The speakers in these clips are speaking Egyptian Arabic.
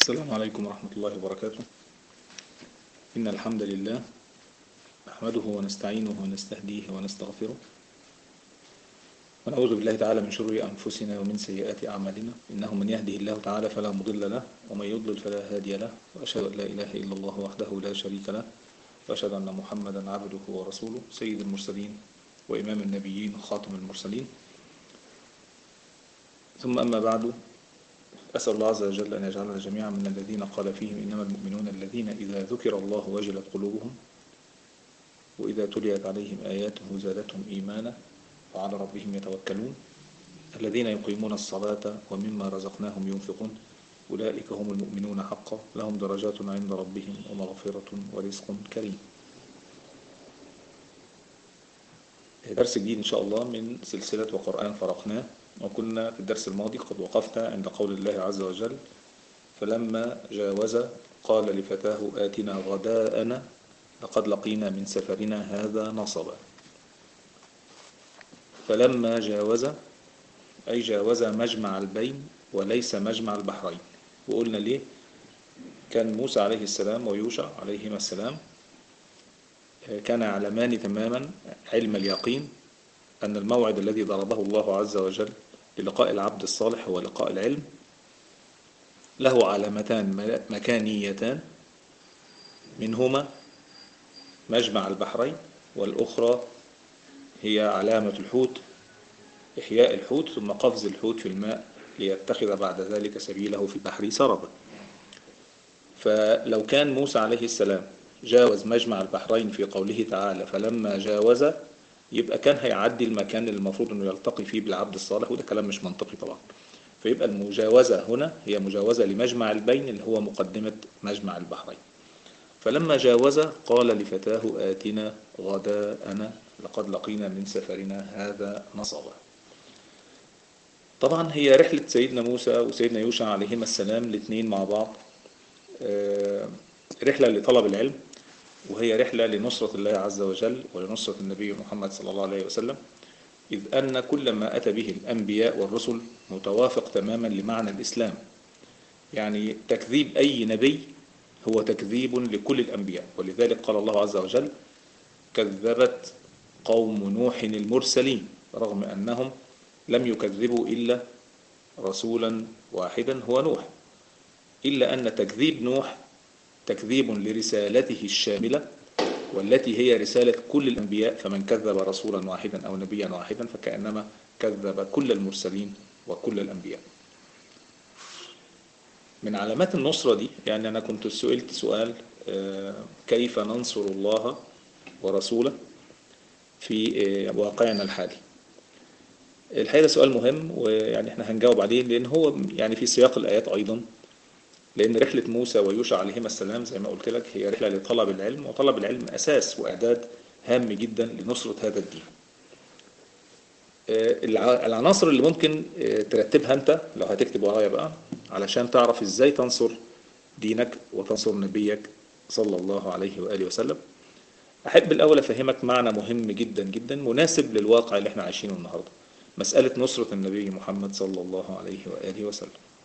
السلام عليكم ورحمة الله وبركاته إن الحمد لله نحمده ونستعينه ونستهديه ونستغفره ونعوذ بالله تعالى من شرور أنفسنا ومن سيئات أعمالنا إنه من يهده الله تعالى فلا مضل له ومن يضلل فلا هادي له وأشهد أن لا إله إلا الله وحده لا شريك له وأشهد أن محمدا عبده ورسوله سيد المرسلين وإمام النبيين خاتم المرسلين ثم أما بعد أسأل الله عز وجل أن يجعلنا جميعا من الذين قال فيهم إنما المؤمنون الذين إذا ذكر الله وجلت قلوبهم وإذا تليت عليهم آياته زادتهم إيمانا وعلى ربهم يتوكلون الذين يقيمون الصلاة ومما رزقناهم ينفقون أولئك هم المؤمنون حقا لهم درجات عند ربهم ومغفرة ورزق كريم درس جديد إن شاء الله من سلسلة وقرآن فرقناه وكنا في الدرس الماضي قد وقفنا عند قول الله عز وجل فلما جاوز قال لفتاه آتنا غداءنا لقد لقينا من سفرنا هذا نصبا فلما جاوز أي جاوز مجمع البين وليس مجمع البحرين وقلنا ليه كان موسى عليه السلام ويوشع عليهما السلام كان يعلمان تماما علم اليقين أن الموعد الذي ضربه الله عز وجل للقاء العبد الصالح هو لقاء العلم له علامتان مكانيتان منهما مجمع البحرين والأخرى هي علامة الحوت إحياء الحوت ثم قفز الحوت في الماء ليتخذ بعد ذلك سبيله في البحر سربا فلو كان موسى عليه السلام جاوز مجمع البحرين في قوله تعالى فلما جاوز يبقى كان هيعدي المكان اللي المفروض انه يلتقي فيه بالعبد الصالح وده كلام مش منطقي طبعا فيبقى المجاوزة هنا هي مجاوزة لمجمع البين اللي هو مقدمة مجمع البحرين فلما جاوز قال لفتاه آتنا غداءنا لقد لقينا من سفرنا هذا نصبا طبعا هي رحلة سيدنا موسى وسيدنا يوشع عليهما السلام الاثنين مع بعض رحلة لطلب العلم وهي رحلة لنصرة الله عز وجل ولنصرة النبي محمد صلى الله عليه وسلم إذ أن كل ما أتى به الأنبياء والرسل متوافق تماما لمعنى الإسلام يعني تكذيب أي نبي هو تكذيب لكل الأنبياء ولذلك قال الله عز وجل كذبت قوم نوح المرسلين رغم أنهم لم يكذبوا إلا رسولا واحدا هو نوح إلا أن تكذيب نوح تكذيب لرسالته الشاملة والتي هي رسالة كل الأنبياء فمن كذب رسولا واحدا أو نبيا واحدا فكأنما كذب كل المرسلين وكل الأنبياء من علامات النصرة دي يعني أنا كنت سئلت سؤال كيف ننصر الله ورسوله في واقعنا الحالي الحقيقة سؤال مهم ويعني احنا هنجاوب عليه لأن هو يعني في سياق الآيات أيضا لأن رحلة موسى ويوشع عليهما السلام زي ما قلت لك هي رحلة لطلب العلم وطلب العلم أساس وإعداد هام جدا لنصرة هذا الدين العناصر اللي ممكن ترتبها أنت لو هتكتب ورايا بقى علشان تعرف إزاي تنصر دينك وتنصر نبيك صلى الله عليه وآله وسلم أحب الأول أفهمك معنى مهم جدا جدا مناسب للواقع اللي احنا عايشينه النهاردة مسألة نصرة النبي محمد صلى الله عليه وآله وسلم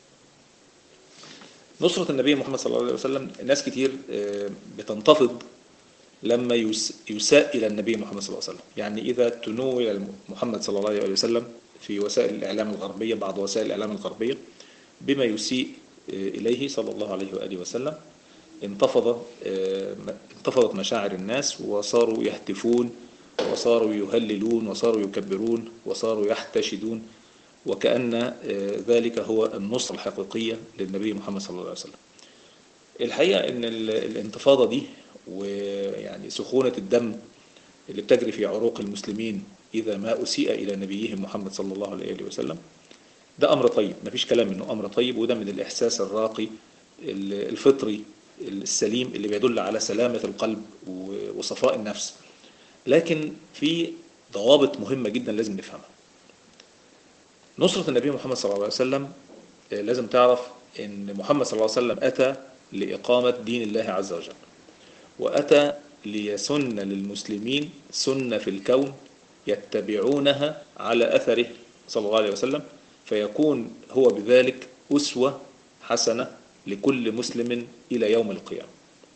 نصرة النبي محمد صلى الله عليه وسلم ناس كتير بتنتفض لما يساء إلى النبي محمد صلى الله عليه وسلم يعني إذا تنو إلى محمد صلى الله عليه وسلم في وسائل الإعلام الغربية بعض وسائل الإعلام الغربية بما يسيء إليه صلى الله عليه وآله وسلم انتفض انتفضت مشاعر الناس وصاروا يهتفون وصاروا يهللون وصاروا يكبرون وصاروا يحتشدون وكأن ذلك هو النصر الحقيقية للنبي محمد صلى الله عليه وسلم الحقيقة أن الانتفاضة دي ويعني سخونة الدم اللي بتجري في عروق المسلمين إذا ما أسيء إلى نبيهم محمد صلى الله عليه وسلم ده أمر طيب مفيش كلام إنه أمر طيب وده من الإحساس الراقي الفطري السليم اللي بيدل على سلامة القلب وصفاء النفس لكن في ضوابط مهمة جدا لازم نفهمها نصرة النبي محمد صلى الله عليه وسلم لازم تعرف ان محمد صلى الله عليه وسلم اتى لإقامة دين الله عز وجل واتى ليسن للمسلمين سنة في الكون يتبعونها على أثره صلى الله عليه وسلم فيكون هو بذلك أسوة حسنة لكل مسلم إلى يوم القيامة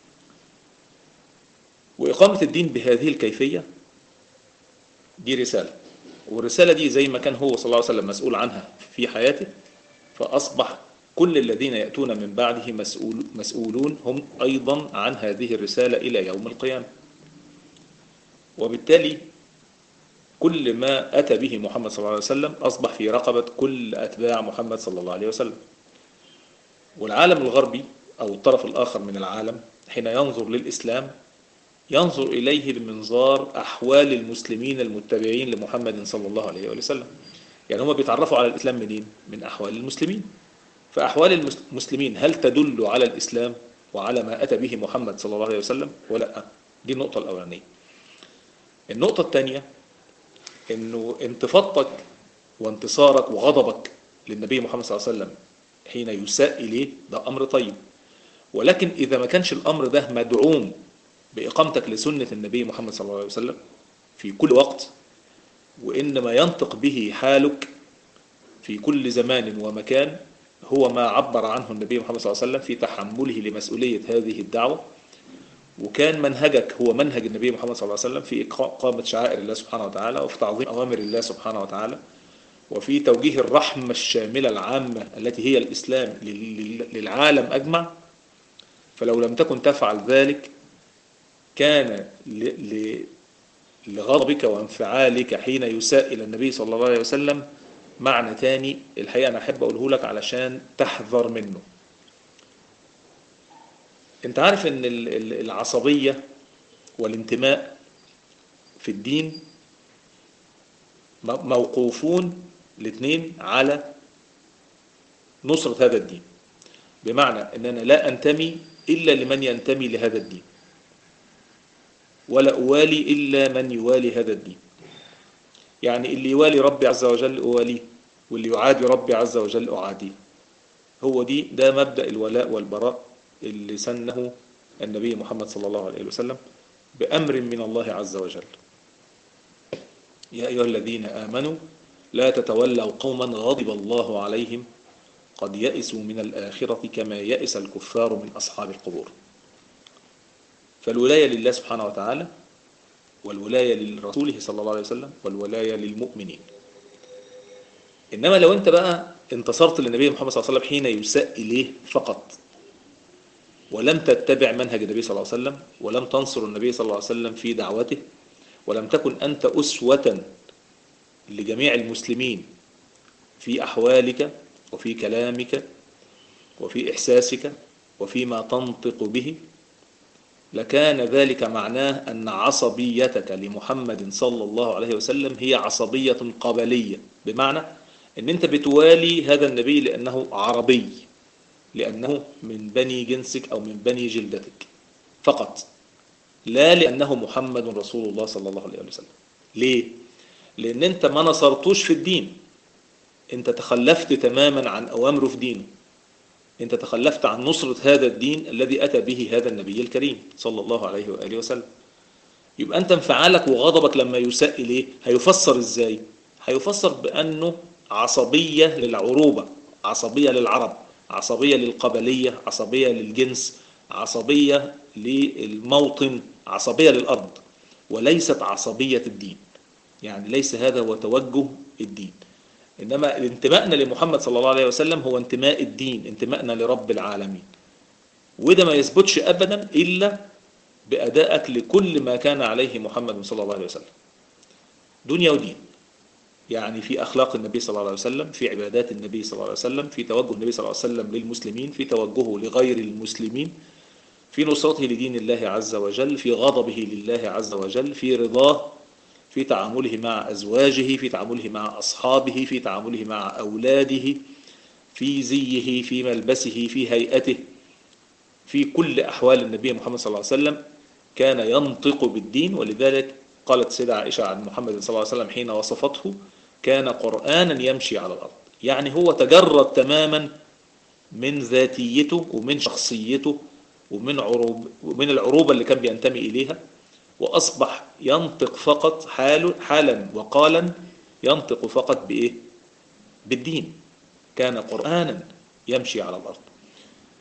وإقامة الدين بهذه الكيفية دي رسالة والرسالة دي زي ما كان هو صلى الله عليه وسلم مسؤول عنها في حياته فأصبح كل الذين يأتون من بعده مسؤول مسؤولون هم أيضا عن هذه الرسالة إلى يوم القيامة وبالتالي كل ما أتى به محمد صلى الله عليه وسلم أصبح في رقبة كل أتباع محمد صلى الله عليه وسلم والعالم الغربي أو الطرف الآخر من العالم حين ينظر للإسلام ينظر إليه بمنظار أحوال المسلمين المتبعين لمحمد صلى الله عليه وسلم يعني هم بيتعرفوا على الإسلام منين؟ من أحوال المسلمين فأحوال المسلمين هل تدل على الإسلام وعلى ما أتى به محمد صلى الله عليه وسلم ولا دي النقطة الأولانية النقطة الثانية أنه انتفاضتك وانتصارك وغضبك للنبي محمد صلى الله عليه وسلم حين يساء إليه ده أمر طيب ولكن إذا ما كانش الأمر ده مدعوم بإقامتك لسنة النبي محمد صلى الله عليه وسلم في كل وقت وإنما ينطق به حالك في كل زمان ومكان هو ما عبر عنه النبي محمد صلى الله عليه وسلم في تحمله لمسؤولية هذه الدعوة وكان منهجك هو منهج النبي محمد صلى الله عليه وسلم في إقامة شعائر الله سبحانه وتعالى وفي تعظيم أوامر الله سبحانه وتعالى وفي توجيه الرحمة الشاملة العامة التي هي الإسلام للعالم أجمع فلو لم تكن تفعل ذلك كان لغضبك وانفعالك حين يساء إلى النبي صلى الله عليه وسلم معنى تاني الحقيقة أنا أحب أقوله لك علشان تحذر منه أنت عارف أن العصبية والانتماء في الدين موقوفون الاثنين على نصرة هذا الدين بمعنى أن أنا لا أنتمي إلا لمن ينتمي لهذا الدين ولا أوالي إلا من يوالي هذا الدين يعني اللي يوالي ربي عز وجل أواليه واللي يعادي ربي عز وجل أعاديه هو دي ده مبدأ الولاء والبراء اللي سنه النبي محمد صلى الله عليه وسلم بأمر من الله عز وجل يا أيها الذين آمنوا لا تتولوا قوما غضب الله عليهم قد يئسوا من الآخرة كما يئس الكفار من أصحاب القبور فالولاية لله سبحانه وتعالى والولاية لرسوله صلى الله عليه وسلم والولاية للمؤمنين إنما لو أنت بقى انتصرت للنبي محمد صلى الله عليه وسلم حين يساء إليه فقط ولم تتبع منهج النبي صلى الله عليه وسلم ولم تنصر النبي صلى الله عليه وسلم في دعوته ولم تكن أنت أسوة لجميع المسلمين في أحوالك وفي كلامك وفي إحساسك وفيما تنطق به لكان ذلك معناه أن عصبيتك لمحمد صلى الله عليه وسلم هي عصبية قبلية بمعنى أن أنت بتوالي هذا النبي لأنه عربي لأنه من بني جنسك أو من بني جلدتك فقط لا لأنه محمد رسول الله صلى الله عليه وسلم ليه؟ لأن أنت ما نصرتوش في الدين أنت تخلفت تماما عن أوامره في دينه أنت تخلفت عن نصرة هذا الدين الذي أتى به هذا النبي الكريم صلى الله عليه وآله وسلم يبقى أنت انفعالك وغضبك لما يساء إليه هيفسر إزاي هيفسر بأنه عصبية للعروبة عصبية للعرب عصبية للقبلية عصبية للجنس عصبية للموطن عصبية للأرض وليست عصبية الدين يعني ليس هذا هو توجه الدين إنما انتمائنا لمحمد صلى الله عليه وسلم هو انتماء الدين انتمائنا لرب العالمين وده ما يثبتش أبدا إلا بأدائك لكل ما كان عليه محمد صلى الله عليه وسلم دنيا ودين يعني في أخلاق النبي صلى الله عليه وسلم في عبادات النبي صلى الله عليه وسلم في توجه النبي صلى الله عليه وسلم للمسلمين في توجهه لغير المسلمين في نصرته لدين الله عز وجل في غضبه لله عز وجل في رضاه في تعامله مع أزواجه في تعامله مع أصحابه في تعامله مع أولاده في زيه في ملبسه في هيئته في كل أحوال النبي محمد صلى الله عليه وسلم كان ينطق بالدين ولذلك قالت سيدة عائشة عن محمد صلى الله عليه وسلم حين وصفته كان قرآنا يمشي على الأرض يعني هو تجرد تماما من ذاتيته ومن شخصيته ومن عروب ومن العروبة اللي كان بينتمي إليها وأصبح ينطق فقط حال حالا وقالا ينطق فقط بإيه بالدين كان قرآنا يمشي على الأرض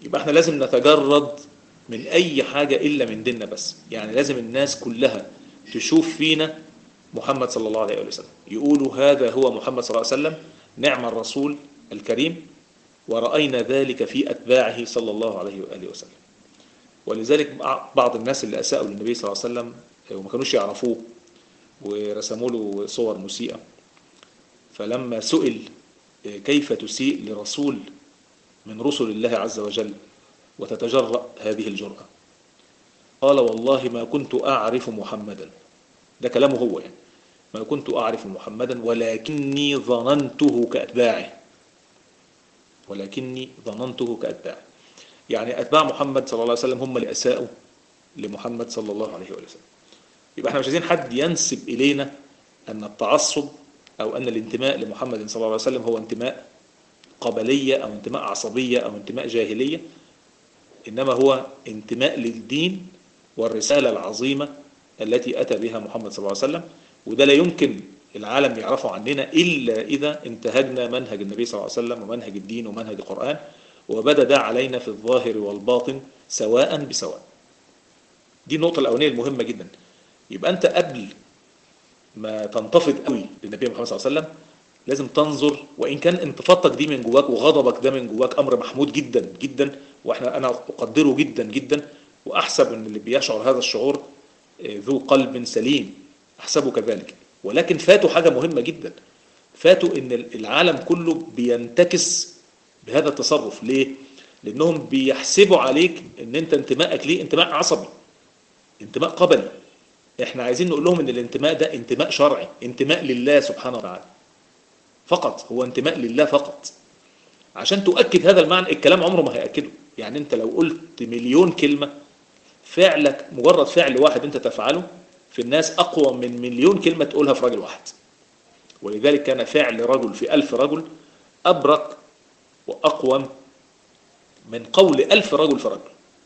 يبقى احنا لازم نتجرد من اي حاجة الا من ديننا بس يعني لازم الناس كلها تشوف فينا محمد صلى الله عليه وسلم يقولوا هذا هو محمد صلى الله عليه وسلم نعم الرسول الكريم ورأينا ذلك في أتباعه صلى الله عليه وآله وسلم ولذلك بعض الناس اللي أساءوا للنبي صلى الله عليه وسلم وما كانوش يعرفوه ورسموا له صور مسيئة فلما سئل كيف تسيء لرسول من رسل الله عز وجل وتتجرأ هذه الجرأة قال والله ما كنت أعرف محمدا ده كلامه هو يعني ما كنت أعرف محمدا ولكني ظننته كأتباعه ولكني ظننته كأتباعه يعني أتباع محمد صلى الله عليه وسلم هم اللي أساءوا لمحمد صلى الله عليه وسلم يبقى احنا مش عايزين حد ينسب إلينا أن التعصب أو أن الانتماء لمحمد صلى الله عليه وسلم هو انتماء قبلية أو انتماء عصبية أو انتماء جاهلية إنما هو انتماء للدين والرسالة العظيمة التي أتى بها محمد صلى الله عليه وسلم وده لا يمكن العالم يعرفه عننا إلا إذا انتهجنا منهج النبي صلى الله عليه وسلم ومنهج الدين ومنهج القرآن وبدا ده علينا في الظاهر والباطن سواء بسواء دي النقطة الأولانية المهمة جدا يبقى أنت قبل ما تنتفض قوي للنبي محمد صلى الله عليه وسلم لازم تنظر وإن كان انتفاضتك دي من جواك وغضبك ده من جواك أمر محمود جدا جدا وإحنا أنا أقدره جدا جدا وأحسب أن اللي بيشعر هذا الشعور ذو قلب سليم أحسبه كذلك ولكن فاتوا حاجة مهمة جدا فاتوا أن العالم كله بينتكس بهذا التصرف ليه؟ لأنهم بيحسبوا عليك أن أنت انتمائك ليه انتماء عصبي انتماء قبلي احنا عايزين نقول لهم ان الانتماء ده انتماء شرعي انتماء لله سبحانه وتعالى فقط هو انتماء لله فقط عشان تؤكد هذا المعنى الكلام عمره ما هيأكده يعني انت لو قلت مليون كلمة فعلك مجرد فعل واحد انت تفعله في الناس اقوى من مليون كلمة تقولها في راجل واحد ولذلك كان فعل رجل في ألف رجل أبرق وأقوم من قول ألف رجل في رجل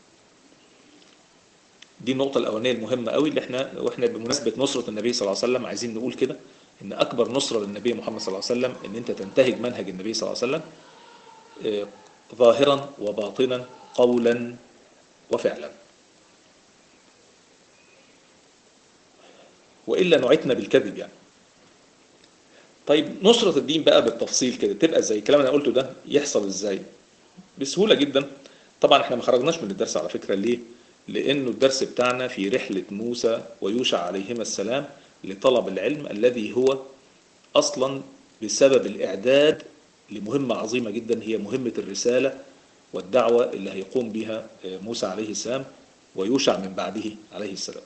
دي النقطة الأولانية المهمة قوي اللي احنا واحنا بمناسبة نصرة النبي صلى الله عليه وسلم عايزين نقول كده ان أكبر نصرة للنبي محمد صلى الله عليه وسلم ان انت تنتهج منهج النبي صلى الله عليه وسلم اه ظاهرا وباطنا قولا وفعلا وإلا نعتنا بالكذب يعني طيب نصرة الدين بقى بالتفصيل كده تبقى زي الكلام اللي انا قلته ده يحصل ازاي بسهولة جدا طبعا احنا ما خرجناش من الدرس على فكرة ليه لأنه الدرس بتاعنا في رحلة موسى ويوشع عليهما السلام لطلب العلم الذي هو أصلا بسبب الإعداد لمهمة عظيمة جدا هي مهمة الرسالة والدعوة اللي هيقوم بها موسى عليه السلام ويوشع من بعده عليه السلام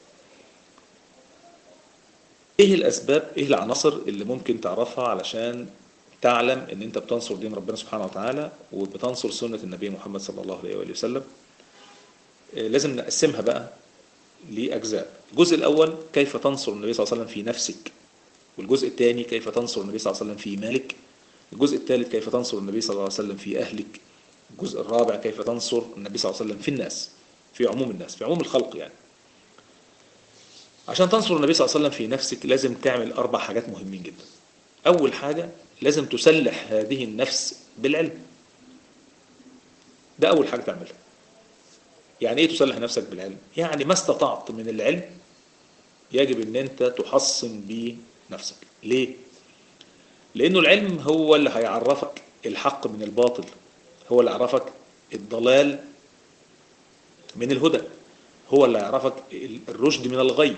ايه الاسباب ايه العناصر اللي ممكن تعرفها علشان تعلم ان انت بتنصر دين ربنا سبحانه وتعالى وبتنصر سنة النبي محمد صلى الله عليه وآله وسلم لازم نقسمها بقى لأجزاء الجزء الأول كيف تنصر النبي صلى الله عليه وسلم في نفسك والجزء الثاني كيف تنصر النبي صلى الله عليه وسلم في مالك الجزء الثالث كيف تنصر النبي صلى الله عليه وسلم في أهلك الجزء الرابع كيف تنصر النبي صلى الله عليه وسلم في الناس في عموم الناس في عموم الخلق يعني عشان تنصر النبي صلى الله عليه وسلم في نفسك لازم تعمل أربع حاجات مهمين جدا أول حاجة لازم تسلح هذه النفس بالعلم ده أول حاجة تعملها يعني ايه تسلح نفسك بالعلم يعني ما استطعت من العلم يجب ان انت تحصن به نفسك ليه لانه العلم هو اللي هيعرفك الحق من الباطل هو اللي يعرفك الضلال من الهدى هو اللي يعرفك الرشد من الغي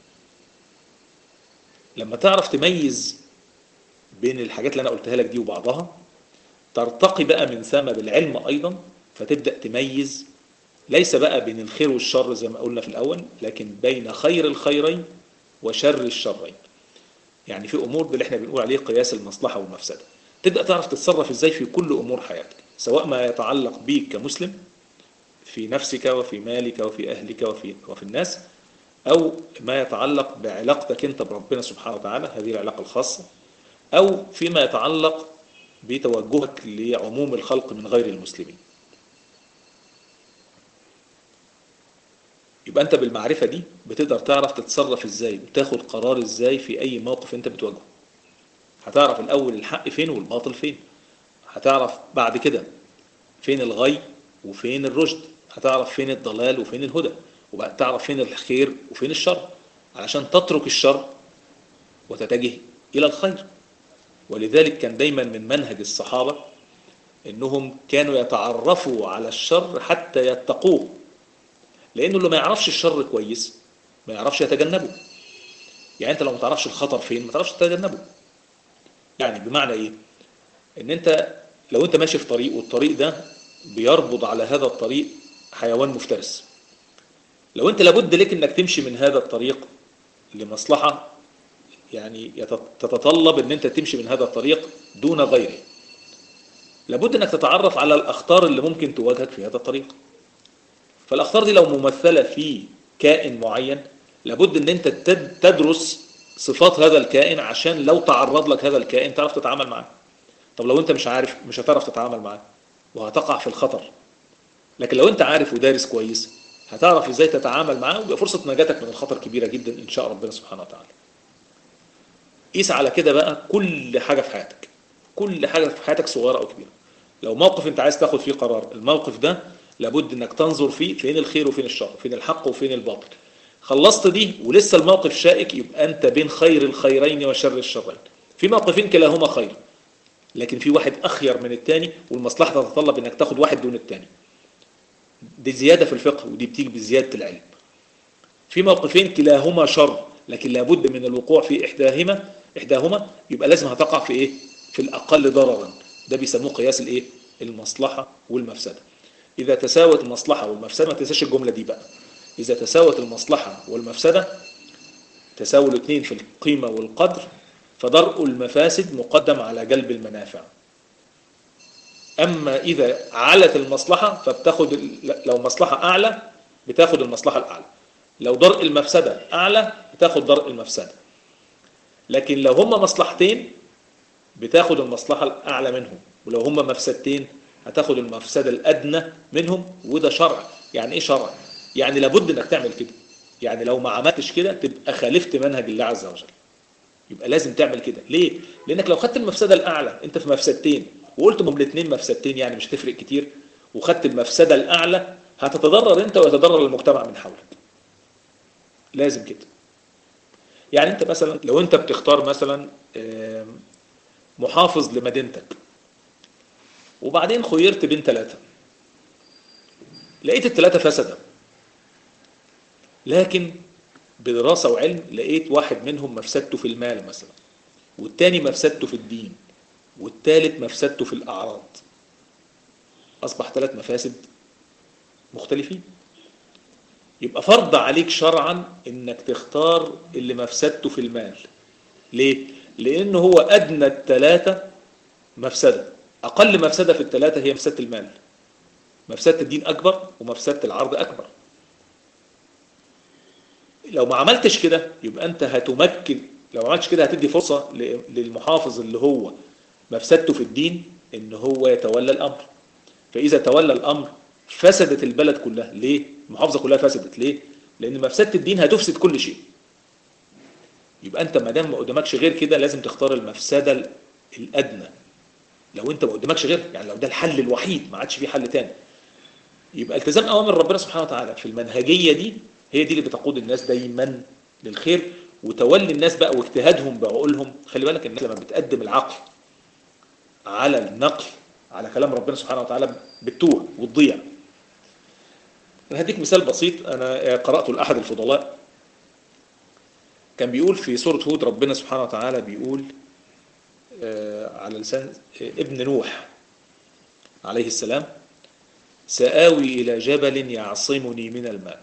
لما تعرف تميز بين الحاجات اللي انا قلتها لك دي وبعضها ترتقي بقى من ثم بالعلم ايضا فتبدأ تميز ليس بقى بين الخير والشر زي ما قلنا في الأول لكن بين خير الخيرين وشر الشرين يعني في أمور اللي احنا بنقول عليه قياس المصلحة والمفسدة تبدأ تعرف تتصرف ازاي في كل أمور حياتك سواء ما يتعلق بيك كمسلم في نفسك وفي مالك وفي أهلك وفي, وفي الناس أو ما يتعلق بعلاقتك أنت بربنا سبحانه وتعالى هذه العلاقة الخاصة أو فيما يتعلق بتوجهك لعموم الخلق من غير المسلمين يبقى انت بالمعرفة دي بتقدر تعرف تتصرف ازاي وتاخد قرار ازاي في اي موقف انت بتواجهه هتعرف الاول الحق فين والباطل فين هتعرف بعد كده فين الغي وفين الرشد هتعرف فين الضلال وفين الهدى وبقى تعرف فين الخير وفين الشر علشان تترك الشر وتتجه إلى الخير ولذلك كان دايما من منهج الصحابة انهم كانوا يتعرفوا على الشر حتى يتقوه لانه اللي ما يعرفش الشر كويس ما يعرفش يتجنبه يعني انت لو ما تعرفش الخطر فين ما تعرفش تتجنبه يعني بمعنى ايه ان انت لو انت ماشي في طريق والطريق ده بيربط على هذا الطريق حيوان مفترس لو انت لابد لك انك تمشي من هذا الطريق لمصلحة يعني تتطلب ان انت تمشي من هذا الطريق دون غيره لابد انك تتعرف على الاخطار اللي ممكن تواجهك في هذا الطريق فالاخطار دي لو ممثلة في كائن معين لابد ان انت تدرس صفات هذا الكائن عشان لو تعرض لك هذا الكائن تعرف تتعامل معاه طب لو انت مش عارف مش هتعرف تتعامل معاه وهتقع في الخطر لكن لو انت عارف ودارس كويس هتعرف ازاي تتعامل معاه ويبقى فرصة نجاتك من الخطر كبيرة جدا ان شاء ربنا سبحانه وتعالى قيس على كده بقى كل حاجة في حياتك كل حاجة في حياتك صغيرة او كبيرة لو موقف انت عايز تاخد فيه قرار الموقف ده لابد انك تنظر فيه فين الخير وفين الشر فين الحق وفين الباطل خلصت دي ولسه الموقف شائك يبقى انت بين خير الخيرين وشر الشرين في موقفين كلاهما خير لكن في واحد اخير من التاني والمصلحة تتطلب انك تاخد واحد دون التاني دي زيادة في الفقه ودي بتيجي بزيادة العلم في موقفين كلاهما شر لكن لابد من الوقوع في إحداهما إحداهما يبقى لازم هتقع في إيه في الأقل ضررا ده بيسموه قياس الإيه المصلحة والمفسدة إذا تساوت المصلحة والمفسدة ما تنساش الجملة دي بقى إذا تساوت المصلحة والمفسدة تساوي الاثنين في القيمة والقدر فدرء المفاسد مقدم على جلب المنافع أما إذا علت المصلحة فبتاخد لو مصلحة أعلى بتاخد المصلحة الأعلى لو درء المفسدة أعلى بتاخد درء المفسدة لكن لو هما مصلحتين بتاخد المصلحة الأعلى منهم ولو هما مفسدتين هتاخد المفسدة الأدنى منهم وده شرع يعني إيه شرع؟ يعني لابد إنك تعمل كده يعني لو ما عملتش كده تبقى خالفت منهج الله عز وجل يبقى لازم تعمل كده ليه؟ لأنك لو خدت المفسدة الأعلى أنت في مفسدتين وقلت هم الاثنين مفسدتين يعني مش هتفرق كتير وخدت المفسدة الأعلى هتتضرر أنت ويتضرر المجتمع من حولك لازم كده يعني أنت مثلا لو أنت بتختار مثلا محافظ لمدينتك وبعدين خيرت بين ثلاثة لقيت الثلاثة فسدة لكن بدراسة وعلم لقيت واحد منهم مفسدته في المال مثلا والتاني مفسدته في الدين والثالث مفسدته في الأعراض أصبح ثلاث مفاسد مختلفين يبقى فرض عليك شرعا انك تختار اللي مفسدته في المال ليه؟ لأنه هو أدنى الثلاثة مفسدة أقل مفسدة في الثلاثة هي مفسدة المال مفسدة الدين أكبر ومفسدة العرض أكبر لو ما عملتش كده يبقى أنت هتمكن لو ما عملتش كده هتدي فرصة للمحافظ اللي هو مفسدته في الدين ان هو يتولى الامر فاذا تولى الامر فسدت البلد كلها ليه المحافظه كلها فسدت ليه لان مفسده الدين هتفسد كل شيء يبقى انت ما دام ما قدامكش غير كده لازم تختار المفسده الادنى لو انت ما قدامكش غير يعني لو ده الحل الوحيد ما عادش فيه حل تاني يبقى التزام اوامر ربنا سبحانه وتعالى في المنهجيه دي هي دي اللي بتقود الناس دايما للخير وتولي الناس بقى واجتهادهم بعقولهم خلي بالك الناس لما بتقدم العقل على النقل على كلام ربنا سبحانه وتعالى بتوه وتضيع انا هديك مثال بسيط انا قرأته لأحد الفضلاء كان بيقول في سورة هود ربنا سبحانه وتعالى بيقول على لسان ابن نوح عليه السلام سآوي إلى جبل يعصمني من الماء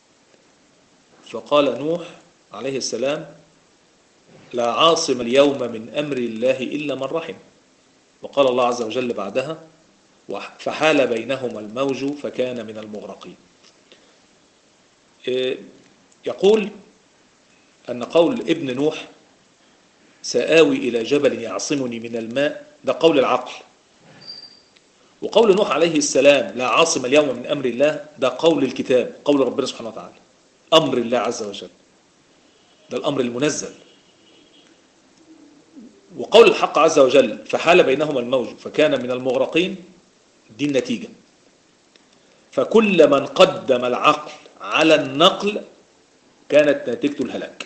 فقال نوح عليه السلام لا عاصم اليوم من أمر الله إلا من رحم وقال الله عز وجل بعدها فحال بينهما الموج فكان من المغرقين يقول أن قول ابن نوح سآوي إلى جبل يعصمني من الماء ده قول العقل وقول نوح عليه السلام لا عاصم اليوم من أمر الله ده قول الكتاب قول ربنا سبحانه وتعالى أمر الله عز وجل ده الأمر المنزل وقول الحق عز وجل فحال بينهما الموج فكان من المغرقين دي النتيجة فكل من قدم العقل على النقل كانت نتيجته الهلاك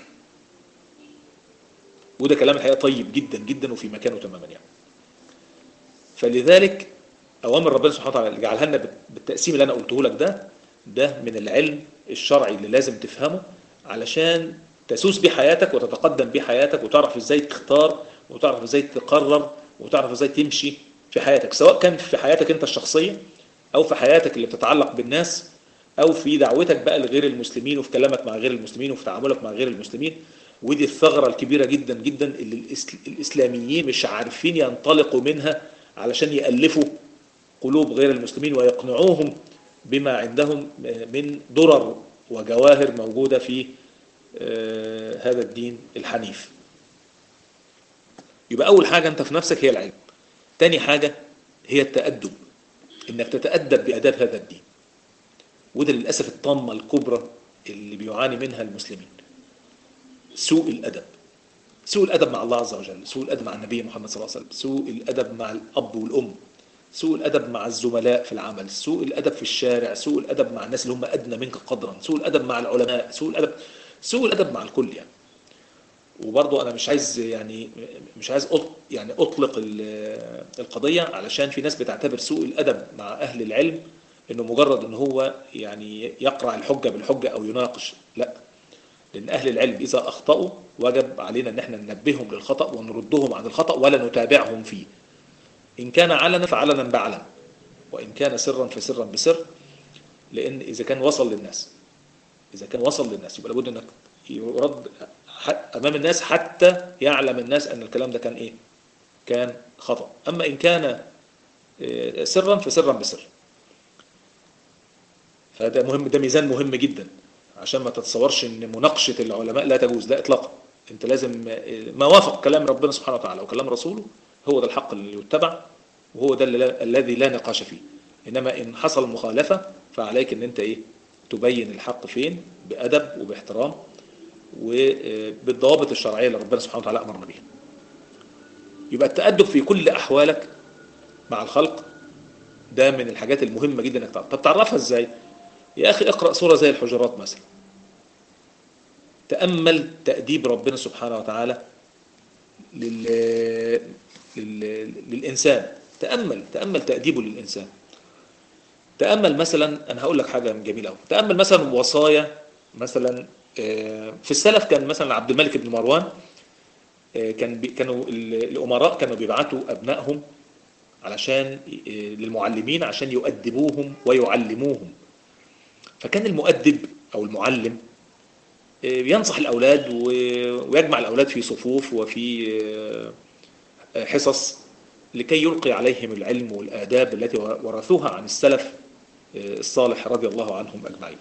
وده كلام الحقيقة طيب جدا جدا وفي مكانه تماما يعني فلذلك أوامر ربنا سبحانه وتعالى اللي جعلها لنا بالتقسيم اللي أنا قلته لك ده ده من العلم الشرعي اللي لازم تفهمه علشان تسوس بيه حياتك وتتقدم بيه حياتك وتعرف ازاي تختار وتعرف ازاي تقرر وتعرف ازاي تمشي في حياتك سواء كان في حياتك انت الشخصية او في حياتك اللي بتتعلق بالناس او في دعوتك بقى لغير المسلمين وفي كلامك مع غير المسلمين وفي تعاملك مع غير المسلمين ودي الثغرة الكبيرة جدا جدا اللي الإسلاميين مش عارفين ينطلقوا منها علشان يألفوا قلوب غير المسلمين ويقنعوهم بما عندهم من درر وجواهر موجودة في هذا الدين الحنيف يبقى أول حاجة أنت في نفسك هي العلم تاني حاجة هي التأدب إنك تتأدب بأداب هذا الدين وده للأسف الطامة الكبرى اللي بيعاني منها المسلمين سوء الأدب سوء الأدب مع الله عز وجل سوء الأدب مع النبي محمد صلى الله عليه وسلم سوء الأدب مع الأب والأم سوء الأدب مع الزملاء في العمل سوء الأدب في الشارع سوء الأدب مع الناس اللي هم أدنى منك قدرا سوء الأدب مع العلماء سوء الأدب سوء الأدب مع الكل يعني وبرضه أنا مش عايز يعني مش عايز أط يعني أطلق القضية علشان في ناس بتعتبر سوء الأدب مع أهل العلم إنه مجرد إن هو يعني يقرأ الحجة بالحجة أو يناقش لا لأن أهل العلم إذا أخطأوا وجب علينا أن احنا ننبههم للخطأ ونردهم عن الخطأ ولا نتابعهم فيه إن كان علنا فعلنا بعلن وإن كان سرا فسرا بسر لأن إذا كان وصل للناس إذا كان وصل للناس يبقى لابد أنك يرد أمام الناس حتى يعلم الناس أن الكلام ده كان إيه كان خطأ أما إن كان سرا فسرا بسر فهذا مهم ده ميزان مهم جدا عشان ما تتصورش ان مناقشة العلماء لا تجوز لا اطلاقا انت لازم ما وافق كلام ربنا سبحانه وتعالى وكلام رسوله هو ده الحق اللي يتبع وهو ده الذي لا نقاش فيه انما ان حصل مخالفة فعليك ان انت ايه تبين الحق فين بأدب وباحترام وبالضوابط الشرعية اللي ربنا سبحانه وتعالى أمرنا بيها يبقى التأدب في كل أحوالك مع الخلق ده من الحاجات المهمة جدا انك تعرف طب تعرفها ازاي يا أخي اقرأ سورة زي الحجرات مثلا تأمل تأديب ربنا سبحانه وتعالى لل... لل... للإنسان تأمل تأمل تأديبه للإنسان تأمل مثلا أنا هقول لك حاجة جميلة أوي تأمل مثلا وصايا مثلا في السلف كان مثلا عبد الملك بن مروان كان بي... كانوا الأمراء كانوا بيبعتوا أبنائهم علشان للمعلمين عشان يؤدبوهم ويعلموهم فكان المؤدب أو المعلم ينصح الأولاد ويجمع الأولاد في صفوف وفي حصص لكي يلقي عليهم العلم والآداب التي ورثوها عن السلف الصالح رضي الله عنهم أجمعين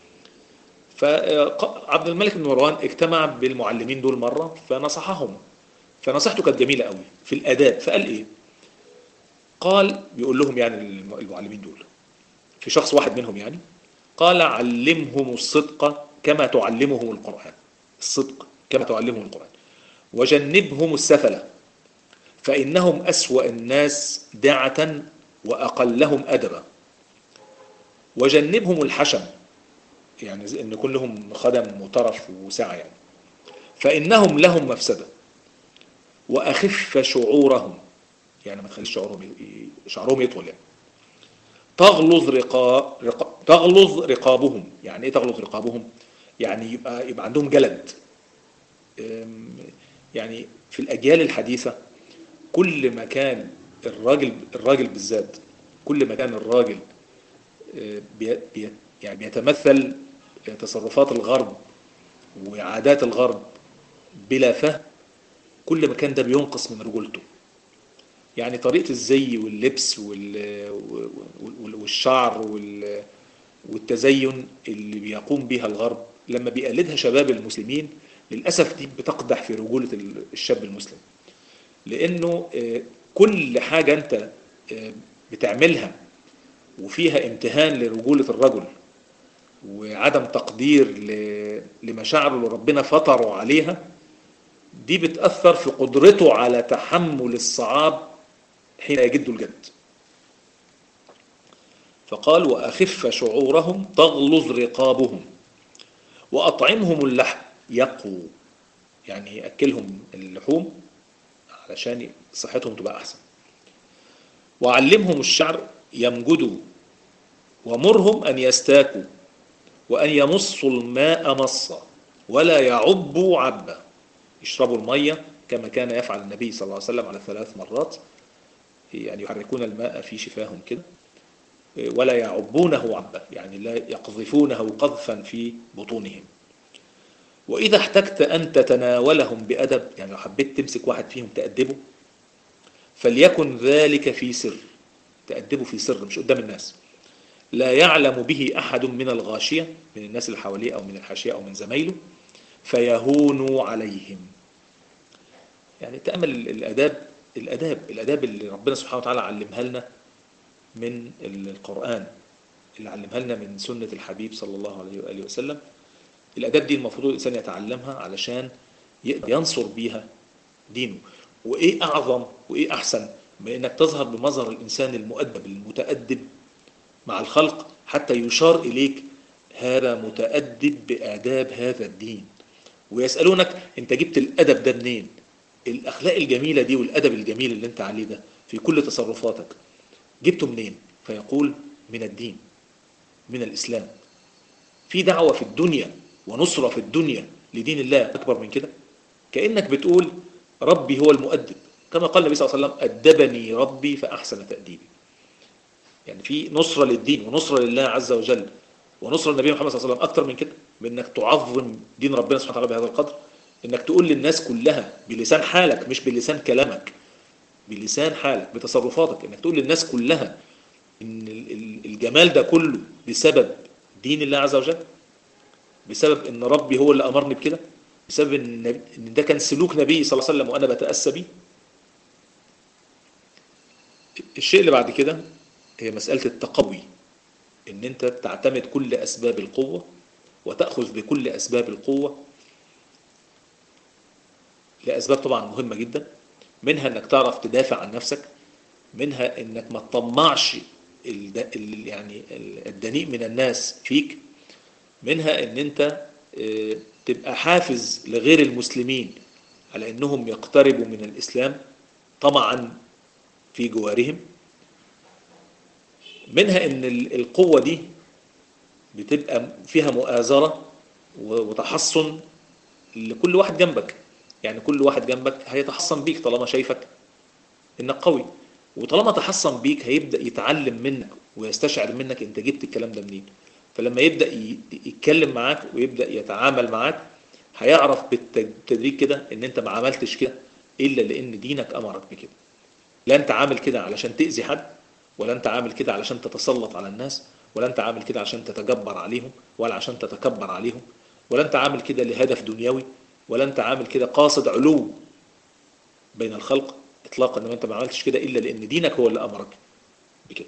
فعبد الملك بن مروان اجتمع بالمعلمين دول مرة فنصحهم فنصيحته كانت جميلة قوي في الآداب فقال إيه قال بيقول لهم يعني المعلمين دول في شخص واحد منهم يعني قال علمهم الصدق كما تعلمهم القرآن الصدق كما تعلمهم القرآن وجنبهم السفلة فإنهم أسوأ الناس دعة وأقلهم أدبا وجنبهم الحشم يعني إن كلهم خدم وطرف وسعة يعني فإنهم لهم مفسدة وأخف شعورهم يعني ما تخليش شعورهم شعرهم يطول يعني تغلظ رقاب رقاب تغلظ رقابهم يعني ايه تغلظ رقابهم يعني يبقى يبقى عندهم جلد يعني في الاجيال الحديثه كل ما كان الراجل الراجل بالذات كل ما كان الراجل بي بي يعني بيتمثل تصرفات الغرب وعادات الغرب بلا فهم كل ما كان ده بينقص من رجولته يعني طريقة الزي واللبس والشعر والتزين اللي بيقوم بها الغرب لما بيقلدها شباب المسلمين للأسف دي بتقدح في رجولة الشاب المسلم لأنه كل حاجة أنت بتعملها وفيها امتهان لرجولة الرجل وعدم تقدير لمشاعره اللي ربنا فطره عليها دي بتأثر في قدرته على تحمل الصعاب حين يجد الجد فقال وأخف شعورهم تغلظ رقابهم وأطعمهم اللحم يقوا يعني أكلهم اللحوم علشان صحتهم تبقى أحسن وعلمهم الشعر يمجدوا ومرهم أن يستاكوا وأن يمصوا الماء مصا ولا يعبوا عبا يشربوا المية كما كان يفعل النبي صلى الله عليه وسلم على ثلاث مرات يعني يحركون الماء في شفاهم كده ولا يعبونه عبا يعني لا يقذفونه قذفا في بطونهم وإذا احتجت أن تتناولهم بأدب يعني لو حبيت تمسك واحد فيهم تأدبه فليكن ذلك في سر تأدبه في سر مش قدام الناس لا يعلم به أحد من الغاشية من الناس اللي حواليه أو من الحاشية أو من زمايله فيهونوا عليهم يعني تأمل الأداب الأداب الأداب اللي ربنا سبحانه وتعالى علمها لنا من القرآن اللي علمها لنا من سنة الحبيب صلى الله عليه وآله وسلم الأداب دي المفروض الإنسان يتعلمها علشان يقدر ينصر بيها دينه وإيه أعظم وإيه أحسن من إنك تظهر بمظهر الإنسان المؤدب المتأدب مع الخلق حتى يشار إليك هذا متأدب بآداب هذا الدين ويسألونك أنت جبت الأدب ده منين الأخلاق الجميلة دي والأدب الجميل اللي أنت عليه ده في كل تصرفاتك جبته منين فيقول من الدين من الإسلام في دعوة في الدنيا ونصرة في الدنيا لدين الله أكبر من كده كأنك بتقول ربي هو المؤدب كما قال النبي صلى الله عليه وسلم أدبني ربي فأحسن تأديبي يعني في نصرة للدين ونصرة لله عز وجل ونصرة النبي محمد صلى الله عليه وسلم أكتر من كده بأنك تعظم دين ربنا سبحانه وتعالى بهذا القدر انك تقول للناس كلها بلسان حالك مش بلسان كلامك بلسان حالك بتصرفاتك انك تقول للناس كلها ان الجمال ده كله بسبب دين الله عز وجل بسبب ان ربي هو اللي امرني بكده بسبب ان ده كان سلوك نبي صلى الله عليه وسلم وانا بتاسى بيه الشيء اللي بعد كده هي مساله التقوي ان انت تعتمد كل اسباب القوه وتاخذ بكل اسباب القوه لأسباب طبعا مهمة جدا منها انك تعرف تدافع عن نفسك منها انك ما تطمعش يعني الدنيء من الناس فيك منها ان انت تبقى حافز لغير المسلمين على انهم يقتربوا من الاسلام طمعا في جوارهم منها ان القوة دي بتبقى فيها مؤازرة وتحصن لكل واحد جنبك يعني كل واحد جنبك هيتحصن بيك طالما شايفك انك قوي وطالما تحصن بيك هيبدا يتعلم منك ويستشعر منك انت جبت الكلام ده منين فلما يبدا يتكلم معاك ويبدا يتعامل معاك هيعرف بالتدريج كده ان انت ما عملتش كده الا لان دينك امرك بكده لا انت عامل كده علشان تاذي حد ولا انت عامل كده علشان تتسلط على الناس ولا انت عامل كده عشان تتجبر عليهم ولا عشان تتكبر عليهم ولا انت عامل كده لهدف دنيوي ولا انت عامل كده قاصد علو بين الخلق اطلاقا انما انت ما عملتش كده الا لان دينك هو اللي امرك بكده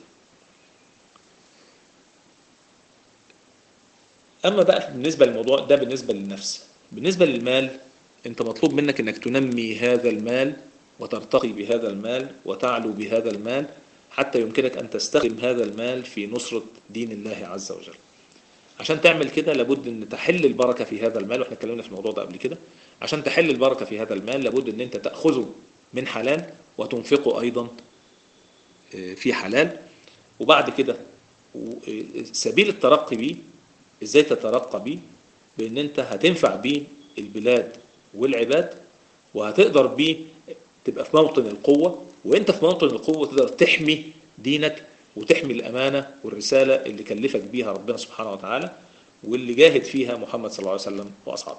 اما بقى بالنسبه للموضوع ده بالنسبه للنفس بالنسبه للمال انت مطلوب منك انك تنمي هذا المال وترتقي بهذا المال وتعلو بهذا المال حتى يمكنك ان تستخدم هذا المال في نصره دين الله عز وجل عشان تعمل كده لابد ان تحل البركه في هذا المال واحنا اتكلمنا في الموضوع ده قبل كده عشان تحل البركه في هذا المال لابد ان انت تاخذه من حلال وتنفقه ايضا في حلال وبعد كده سبيل الترقي بيه ازاي تترقى بيه بان انت هتنفع بيه البلاد والعباد وهتقدر بيه تبقى في موطن القوه وانت في موطن القوه تقدر تحمي دينك وتحمي الأمانة والرسالة اللي كلفك بيها ربنا سبحانه وتعالى واللي جاهد فيها محمد صلى الله عليه وسلم وأصحابه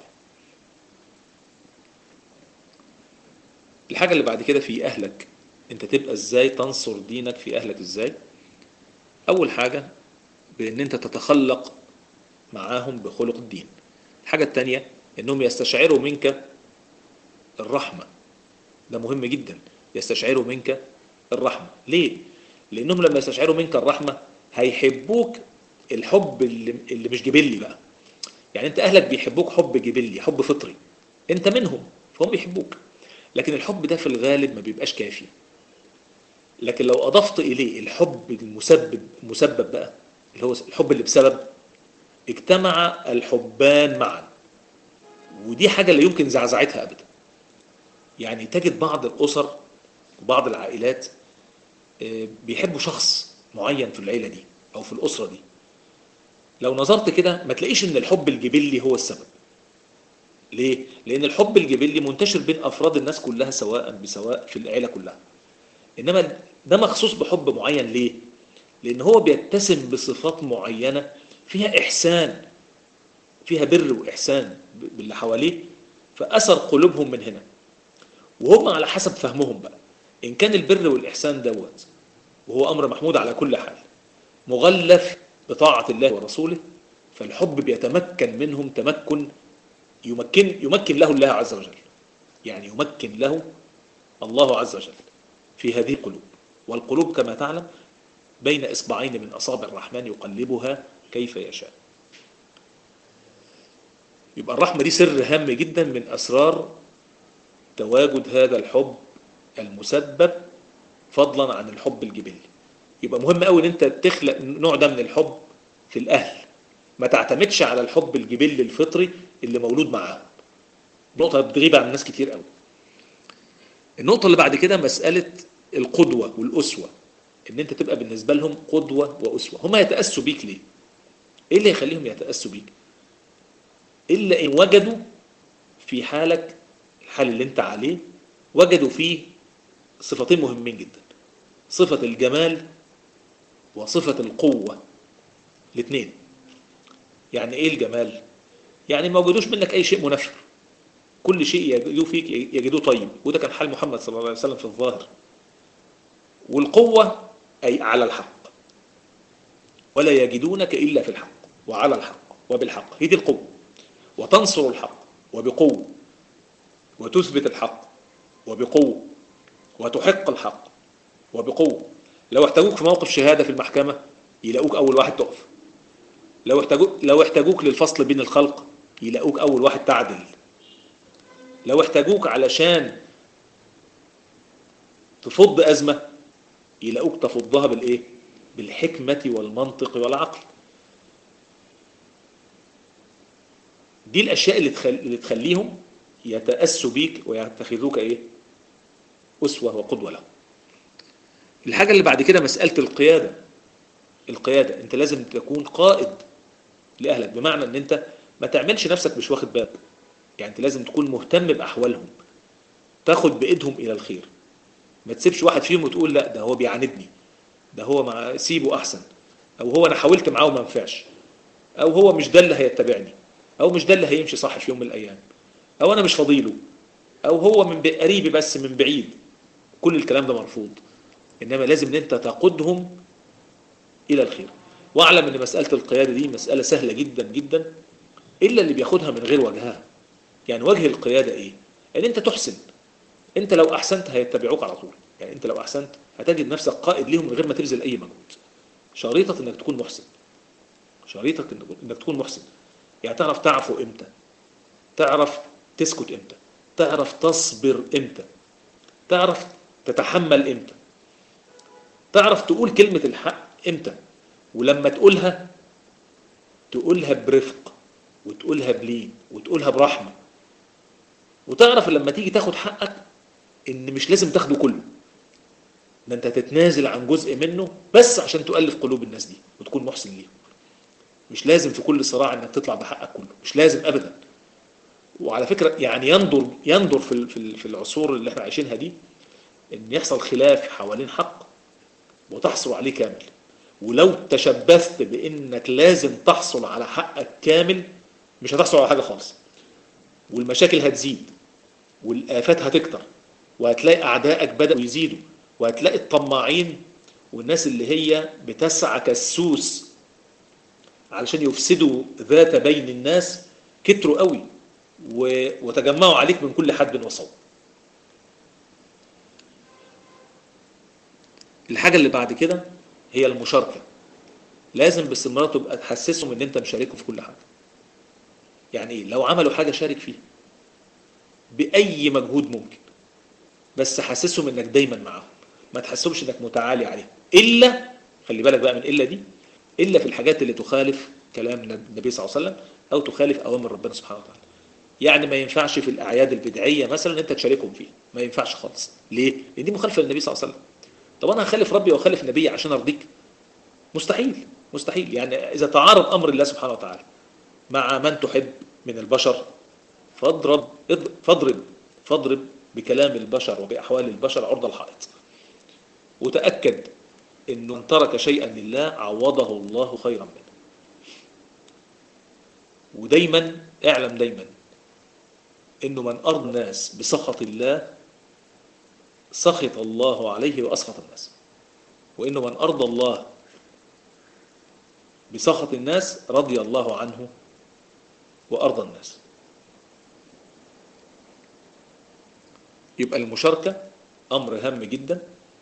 الحاجة اللي بعد كده في أهلك أنت تبقى إزاي تنصر دينك في أهلك إزاي أول حاجة بأن أنت تتخلق معاهم بخلق الدين الحاجة التانية أنهم يستشعروا منك الرحمة ده مهم جدا يستشعروا منك الرحمة ليه؟ لانهم لما يستشعروا منك الرحمه هيحبوك الحب اللي, اللي مش جبلي بقى يعني انت اهلك بيحبوك حب جبلي حب فطري انت منهم فهم بيحبوك لكن الحب ده في الغالب ما بيبقاش كافي لكن لو اضفت اليه الحب المسبب مسبب بقى اللي هو الحب اللي بسبب اجتمع الحبان معا ودي حاجه لا يمكن زعزعتها ابدا يعني تجد بعض الاسر وبعض العائلات آه، بيحبوا شخص معين في العيله دي او في الاسره دي لو نظرت كده ما تلاقيش ان الحب الجبلي هو السبب ليه لان الحب الجبلي منتشر بين افراد الناس كلها سواء بسواء في العيله كلها انما ده مخصوص بحب معين ليه لان هو بيتسم بصفات معينه فيها احسان فيها بر واحسان باللي حواليه فاثر قلوبهم من هنا وهم على حسب فهمهم بقى ان كان البر والاحسان دوت وهو امر محمود على كل حال مغلف بطاعه الله ورسوله فالحب بيتمكن منهم تمكن يمكن يمكن له الله عز وجل يعني يمكن له الله عز وجل في هذه القلوب والقلوب كما تعلم بين إصبعين من أصابع الرحمن يقلبها كيف يشاء يبقى الرحمة دي سر هام جدا من أسرار تواجد هذا الحب المسبب فضلا عن الحب الجبلي يبقى مهم قوي ان انت تخلق النوع ده من الحب في الاهل ما تعتمدش على الحب الجبلي الفطري اللي مولود معاهم نقطة بتغيب عن الناس كتير قوي النقطة اللي بعد كده مسألة القدوة والأسوة ان انت تبقى بالنسبة لهم قدوة وأسوة هما يتأسوا بيك ليه ايه اللي يخليهم يتأسوا بيك الا ان وجدوا في حالك الحال اللي انت عليه وجدوا فيه صفتين مهمين جدا صفة الجمال وصفة القوة الاثنين يعني ايه الجمال يعني ما وجدوش منك اي شيء منفر كل شيء يجدوه فيك يجدوه طيب وده كان حال محمد صلى الله عليه وسلم في الظاهر والقوة أي على الحق ولا يجدونك إلا في الحق وعلى الحق وبالحق هي دي القوة وتنصر الحق وبقوة وتثبت الحق وبقوة وتحق الحق وبقوة لو احتاجوك في موقف شهادة في المحكمة يلاقوك أول واحد تقف لو احتاجوك لو احتاجوك للفصل بين الخلق يلاقوك أول واحد تعدل لو احتاجوك علشان تفض أزمة يلاقوك تفضها بالإيه؟ بالحكمة والمنطق والعقل دي الأشياء اللي, تخل... اللي تخليهم يتأسوا بيك ويتخذوك إيه؟ أسوة وقدوة لهم الحاجة اللي بعد كده مسألة القيادة القيادة أنت لازم تكون قائد لأهلك بمعنى أن أنت ما تعملش نفسك مش واخد بالك يعني أنت لازم تكون مهتم بأحوالهم تاخد بإيدهم إلى الخير ما تسيبش واحد فيهم وتقول لا ده هو بيعاندني ده هو مع سيبه أحسن أو هو أنا حاولت معاه وما نفعش أو هو مش ده اللي هيتبعني أو مش ده اللي هيمشي صح في يوم من الأيام أو أنا مش فضيله أو هو من قريبي بس من بعيد كل الكلام ده مرفوض إنما لازم أن أنت تقودهم إلى الخير واعلم أن مسألة القيادة دي مسألة سهلة جدا جدا إلا اللي بياخدها من غير وجهها يعني وجه القيادة إيه؟ أن أنت تحسن أنت لو أحسنت هيتبعوك على طول يعني أنت لو أحسنت هتجد نفسك قائد ليهم من غير ما تبذل أي مجهود شريطة أنك تكون محسن شريطة أنك تكون محسن يعني تعرف تعفو إمتى تعرف تسكت إمتى تعرف تصبر إمتى تعرف تتحمل إمتى تعرف تقول كلمة الحق إمتى ولما تقولها تقولها برفق وتقولها بلين وتقولها برحمة وتعرف لما تيجي تاخد حقك ان مش لازم تاخده كله ده انت تتنازل عن جزء منه بس عشان تؤلف قلوب الناس دي وتكون محسن ليهم مش لازم في كل صراع انك تطلع بحقك كله مش لازم ابدا وعلى فكرة يعني يندر يندر في في العصور اللي احنا عايشينها دي ان يحصل خلاف حوالين حق وتحصل عليه كامل ولو تشبثت بانك لازم تحصل على حقك كامل مش هتحصل على حاجة خالص والمشاكل هتزيد والآفات هتكتر وهتلاقي أعدائك بدأوا يزيدوا وهتلاقي الطماعين والناس اللي هي بتسعى كالسوس علشان يفسدوا ذات بين الناس كتروا قوي وتجمعوا عليك من كل حد وصوب الحاجة اللي بعد كده هي المشاركة لازم باستمرار تبقى تحسسهم ان انت مشاركهم في كل حاجة يعني ايه لو عملوا حاجة شارك فيها بأي مجهود ممكن بس حسسهم انك دايما معاهم ما تحسبش انك متعالي عليهم الا خلي بالك بقى من الا دي الا في الحاجات اللي تخالف كلام النبي صلى الله عليه وسلم او تخالف اوامر ربنا سبحانه وتعالى يعني ما ينفعش في الاعياد البدعيه مثلا انت تشاركهم فيه ما ينفعش خالص ليه لان دي مخالفه للنبي صلى الله عليه وسلم طب انا هخالف ربي واخالف نبي عشان ارضيك مستحيل مستحيل يعني اذا تعارض امر الله سبحانه وتعالى مع من تحب من البشر فاضرب فاضرب فاضرب بكلام البشر وباحوال البشر عرض الحائط وتاكد انه من ترك شيئا لله عوضه الله خيرا منه ودايما اعلم دايما انه من ارضى الناس بسخط الله سخط الله عليه واسخط الناس وانه من ارضى الله بسخط الناس رضي الله عنه وارضى الناس يبقى المشاركه امر هام جدا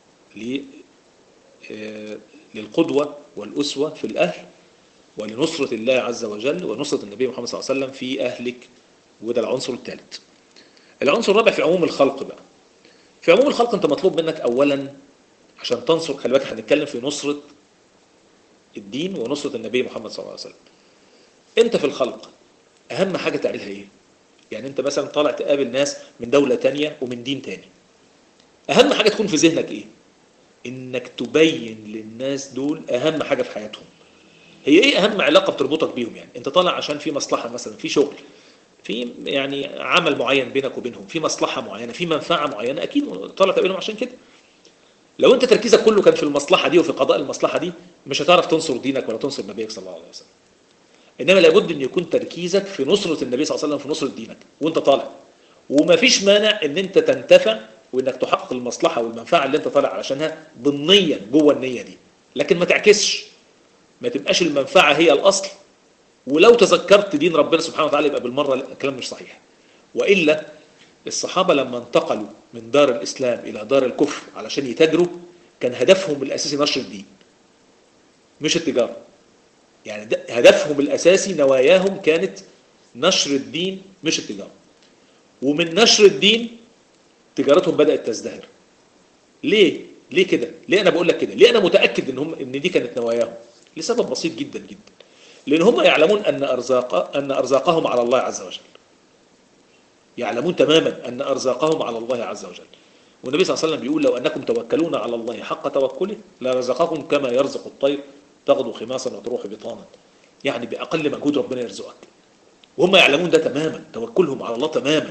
للقدوه والاسوه في الاهل ولنصره الله عز وجل ونصره النبي محمد صلى الله عليه وسلم في اهلك وده العنصر الثالث العنصر الرابع في عموم الخلق بقى في عموم الخلق انت مطلوب منك اولا عشان تنصر خلي بالك هنتكلم في نصره الدين ونصره النبي محمد صلى الله عليه وسلم انت في الخلق اهم حاجه تعملها ايه يعني انت مثلا طالع تقابل ناس من دوله تانية ومن دين تاني اهم حاجه تكون في ذهنك ايه انك تبين للناس دول اهم حاجه في حياتهم هي ايه اهم علاقه بتربطك بيهم يعني انت طالع عشان في مصلحه مثلا في شغل في يعني عمل معين بينك وبينهم في مصلحه معينه في منفعه معينه اكيد طالع تقابلهم عشان كده لو انت تركيزك كله كان في المصلحه دي وفي قضاء المصلحه دي مش هتعرف تنصر دينك ولا تنصر نبيك صلى الله عليه وسلم انما لابد ان يكون تركيزك في نصره النبي صلى الله عليه وسلم في نصره دينك وانت طالع ومفيش مانع ان انت تنتفع وانك تحقق المصلحه والمنفعه اللي انت طالع علشانها ضمنيا جوه النيه دي لكن ما تعكسش ما تبقاش المنفعه هي الاصل ولو تذكرت دين ربنا سبحانه وتعالى يبقى بالمره الكلام مش صحيح والا الصحابه لما انتقلوا من دار الاسلام الى دار الكفر علشان يتاجروا كان هدفهم الاساسي نشر الدين مش التجاره يعني هدفهم الاساسي نواياهم كانت نشر الدين مش التجاره ومن نشر الدين تجارتهم بدات تزدهر ليه ليه كده ليه انا بقول لك كده ليه انا متاكد ان هم ان دي كانت نواياهم لسبب بسيط جدا جدا لان هم يعلمون ان ارزاق ان ارزاقهم على الله عز وجل يعلمون تماما ان ارزاقهم على الله عز وجل والنبي صلى الله عليه وسلم بيقول لو انكم توكلون على الله حق توكله لرزقكم كما يرزق الطير تغدو خماصا وتروح بطانا يعني باقل مجهود ربنا يرزقك وهم يعلمون ده تماما توكلهم على الله تماما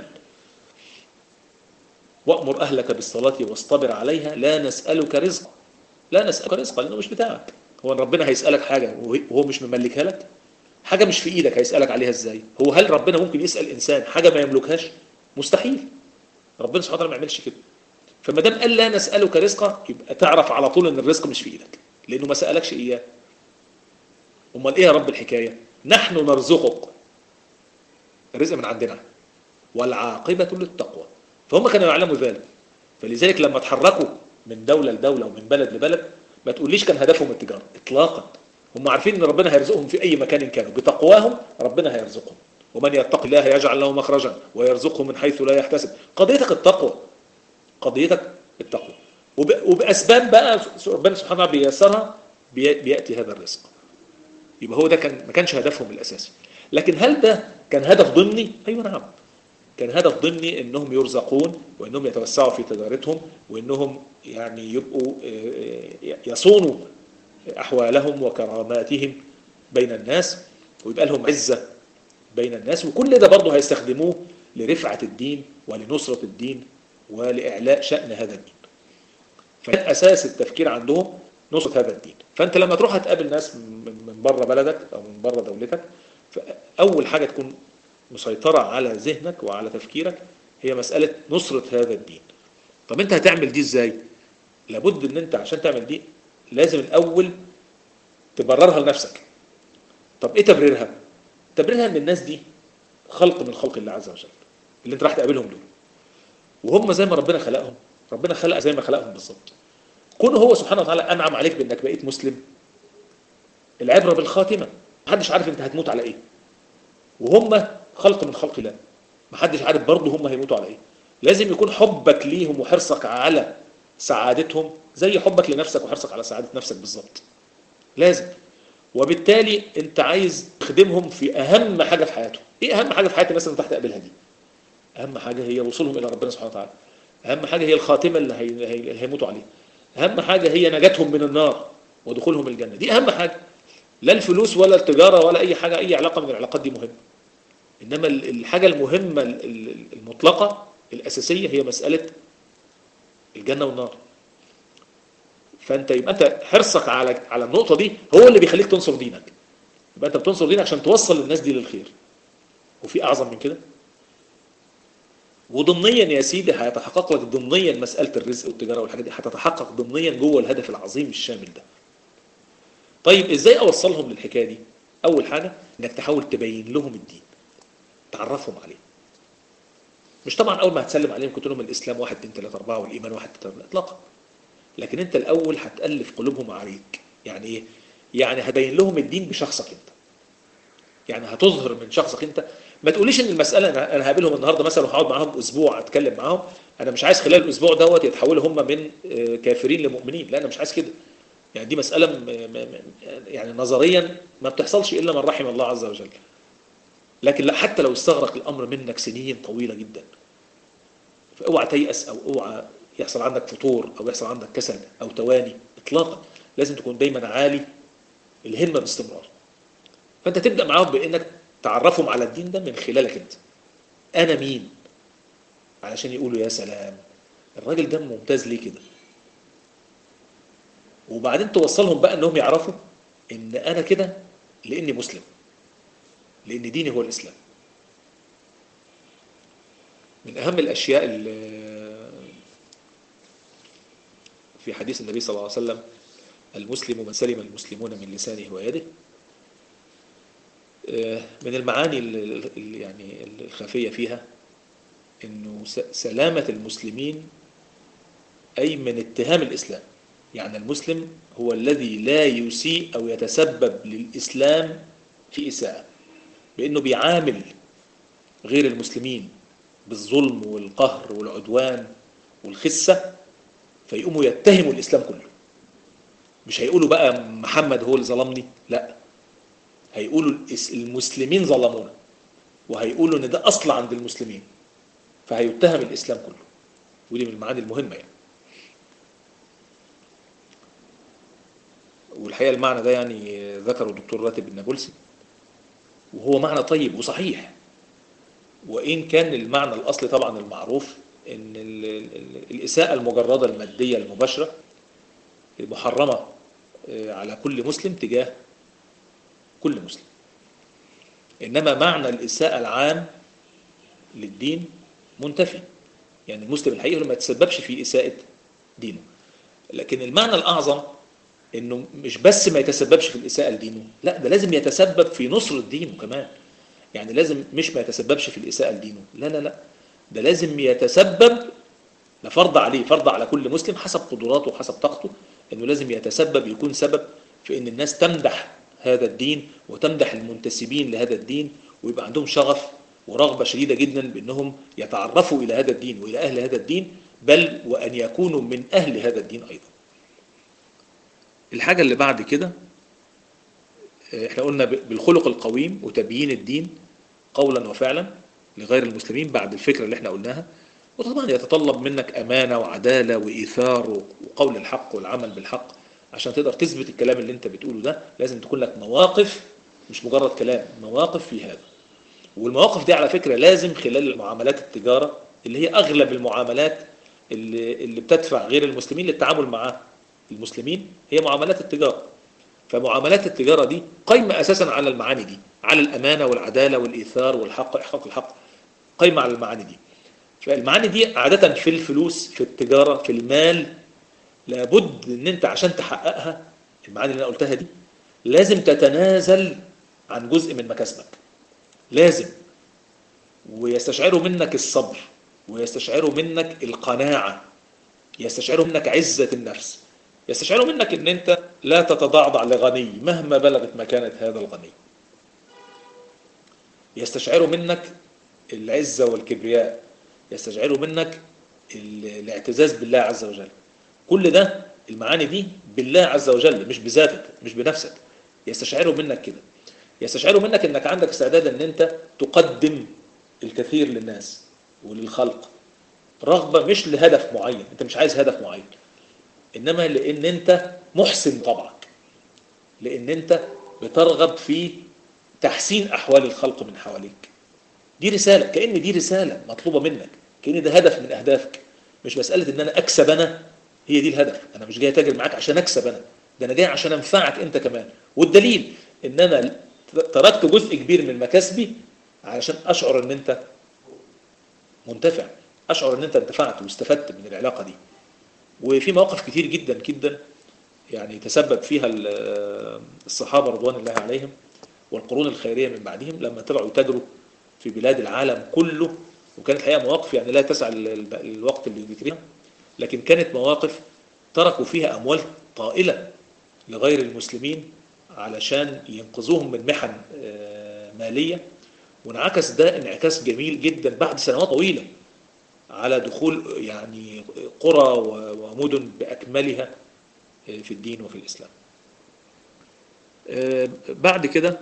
وامر اهلك بالصلاه واصطبر عليها لا نسالك رزقا لا نسالك رزقا لانه مش بتاعك هو ربنا هيسالك حاجه وهو مش مملكها لك حاجه مش في ايدك هيسالك عليها ازاي هو هل ربنا ممكن يسال انسان حاجه ما يملكهاش مستحيل ربنا سبحانه وتعالى ما يعملش كده فما دام قال لا نسالك رزقا يبقى تعرف على طول ان الرزق مش في ايدك لانه ما سالكش اياه امال ايه يا رب الحكايه نحن نرزقك الرزق من عندنا والعاقبه للتقوى فهم كانوا يعلموا ذلك فلذلك لما تحركوا من دوله لدوله ومن بلد لبلد ما تقوليش كان هدفهم التجاره اطلاقا هم عارفين ان ربنا هيرزقهم في اي مكان كانوا بتقواهم ربنا هيرزقهم ومن يتق الله يجعل له مخرجا ويرزقه من حيث لا يحتسب قضيتك التقوى قضيتك التقوى وباسباب بقى ربنا سبحانه وتعالى بيسرها بياتي هذا الرزق يبقى هو ده كان ما كانش هدفهم الاساسي لكن هل ده كان هدف ضمني ايوه نعم كان هدف ضمني انهم يرزقون وانهم يتوسعوا في تجارتهم وانهم يعني يبقوا يصونوا احوالهم وكراماتهم بين الناس ويبقى لهم عزه بين الناس وكل ده برضه هيستخدموه لرفعه الدين ولنصره الدين ولاعلاء شان هذا الدين. فكان اساس التفكير عندهم نصره هذا الدين. فانت لما تروح هتقابل ناس من بره بلدك او من بره دولتك فاول حاجه تكون مسيطره على ذهنك وعلى تفكيرك هي مساله نصره هذا الدين. طب انت هتعمل دي ازاي؟ لابد ان انت عشان تعمل دي لازم الاول تبررها لنفسك. طب ايه تبريرها؟ تبريرها ان الناس دي خلق من خلق الله عز وجل اللي انت راح تقابلهم دول وهم زي ما ربنا خلقهم ربنا خلق زي ما خلقهم بالظبط كونه هو سبحانه وتعالى انعم عليك بانك بقيت مسلم العبره بالخاتمه محدش عارف انت هتموت على ايه وهم خلق من خلق الله محدش عارف برضه هم هيموتوا على ايه لازم يكون حبك ليهم وحرصك على سعادتهم زي حبك لنفسك وحرصك على سعادة نفسك بالظبط لازم وبالتالي انت عايز تخدمهم في اهم حاجة في حياتهم ايه اهم حاجة في حياة الناس اللي تحت قابلها دي اهم حاجة هي وصولهم الى ربنا سبحانه وتعالى اهم حاجة هي الخاتمة اللي هي... هي... هيموتوا عليها اهم حاجة هي نجاتهم من النار ودخولهم الجنة دي اهم حاجة لا الفلوس ولا التجارة ولا اي حاجة اي علاقة من العلاقات دي مهمة انما الحاجة المهمة المطلقة الاساسية هي مسألة الجنة والنار فانت يبقى انت حرصك على على النقطة دي هو اللي بيخليك تنصر دينك يبقى انت بتنصر دينك عشان توصل للناس دي للخير وفي اعظم من كده وضمنيا يا سيدي هيتحقق لك ضمنيا مسألة الرزق والتجارة والحاجات دي هتتحقق ضمنيا جوه الهدف العظيم الشامل ده طيب ازاي اوصلهم للحكاية دي اول حاجة انك تحاول تبين لهم الدين تعرفهم عليه مش طبعا اول ما هتسلم عليهم كنت لهم الاسلام واحد اتنين تلاته اربعه والايمان واحد اتنين اطلاقا لكن انت الاول هتالف قلوبهم عليك يعني ايه يعني هبين لهم الدين بشخصك انت يعني هتظهر من شخصك انت ما تقوليش ان المساله انا انا هقابلهم النهارده مثلا وهقعد معاهم اسبوع اتكلم معاهم انا مش عايز خلال الاسبوع دوت يتحولوا هم من كافرين لمؤمنين لا انا مش عايز كده يعني دي مساله م م يعني نظريا ما بتحصلش الا من رحم الله عز وجل لكن لا حتى لو استغرق الامر منك سنين طويله جدا فاوعى تيأس او اوعى يحصل عندك فتور او يحصل عندك كسل او تواني اطلاقا لازم تكون دايما عالي الهمه باستمرار فانت تبدا معاهم بانك تعرفهم على الدين ده من خلالك انت انا مين علشان يقولوا يا سلام الراجل ده ممتاز ليه كده وبعدين توصلهم بقى انهم يعرفوا ان انا كده لاني مسلم لان ديني هو الاسلام من اهم الاشياء اللي في حديث النبي صلى الله عليه وسلم المسلم من سلم المسلمون من لسانه ويده من المعاني اللي يعني الخفية فيها انه سلامة المسلمين اي من اتهام الاسلام يعني المسلم هو الذي لا يسيء او يتسبب للاسلام في اساءة بانه بيعامل غير المسلمين بالظلم والقهر والعدوان والخسة فيقوموا يتهموا الإسلام كله مش هيقولوا بقى محمد هو اللي ظلمني لا هيقولوا المسلمين ظلمونا وهيقولوا ان ده اصل عند المسلمين فهيتهم الاسلام كله ودي من المعاني المهمه يعني والحقيقه المعنى ده يعني ذكره الدكتور راتب النابلسي وهو معنى طيب وصحيح وإن كان المعنى الأصلي طبعا المعروف إن الإساءة المجردة المادية المباشرة محرمة على كل مسلم تجاه كل مسلم إنما معنى الإساءة العام للدين منتفي يعني المسلم الحقيقي ما يتسببش في إساءة دينه لكن المعنى الأعظم إنه مش بس ما يتسببش في الإساءة لدينه لا ده لازم يتسبب في نصرة دينه كمان يعني لازم مش ما يتسببش في الإساءة لدينه لا لا لا ده لازم يتسبب ده فرض عليه فرض على كل مسلم حسب قدراته وحسب طاقته انه لازم يتسبب يكون سبب في ان الناس تمدح هذا الدين وتمدح المنتسبين لهذا الدين ويبقى عندهم شغف ورغبة شديدة جدا بانهم يتعرفوا الى هذا الدين والى اهل هذا الدين بل وان يكونوا من اهل هذا الدين ايضا الحاجة اللي بعد كده احنا قلنا بالخلق القويم وتبيين الدين قولا وفعلا لغير المسلمين بعد الفكرة اللي احنا قلناها وطبعا يتطلب منك أمانة وعدالة وإيثار وقول الحق والعمل بالحق عشان تقدر تثبت الكلام اللي انت بتقوله ده لازم تكون لك مواقف مش مجرد كلام مواقف في هذا والمواقف دي على فكرة لازم خلال معاملات التجارة اللي هي أغلب المعاملات اللي, اللي بتدفع غير المسلمين للتعامل مع المسلمين هي معاملات التجارة فمعاملات التجارة دي قايمة أساسا على المعاني دي على الأمانة والعدالة والإيثار والحق إحقاق الحق قايمة على المعاني دي فالمعاني دي عادة في الفلوس في التجارة في المال لابد ان انت عشان تحققها المعاني اللي انا قلتها دي لازم تتنازل عن جزء من مكاسبك لازم ويستشعروا منك الصبر ويستشعروا منك القناعة يستشعروا منك عزة النفس يستشعروا منك ان انت لا تتضعضع لغني مهما بلغت مكانة هذا الغني يستشعروا منك العزة والكبرياء يستشعروا منك الاعتزاز بالله عز وجل كل ده المعاني دي بالله عز وجل مش بذاتك مش بنفسك يستشعروا منك كده يستشعروا منك انك عندك استعداد ان انت تقدم الكثير للناس وللخلق رغبة مش لهدف معين انت مش عايز هدف معين انما لان انت محسن طبعك لان انت بترغب في تحسين احوال الخلق من حواليك دي رسالة كأن دي رسالة مطلوبة منك كأن ده هدف من اهدافك مش مسألة ان انا اكسب انا هي دي الهدف انا مش جاي اتاجر معاك عشان اكسب انا ده انا جاي عشان انفعك انت كمان والدليل ان انا تركت جزء كبير من مكاسبي علشان اشعر ان انت منتفع اشعر ان انت انتفعت واستفدت من العلاقه دي وفي مواقف كتير جدا جدا يعني تسبب فيها الصحابه رضوان الله عليهم والقرون الخيريه من بعدهم لما طلعوا يتاجروا في بلاد العالم كله وكانت الحقيقه مواقف يعني لا تسع الوقت اللي ذكرها لكن كانت مواقف تركوا فيها اموال طائله لغير المسلمين علشان ينقذوهم من محن ماليه وانعكس ده انعكاس جميل جدا بعد سنوات طويله على دخول يعني قرى ومدن باكملها في الدين وفي الاسلام. بعد كده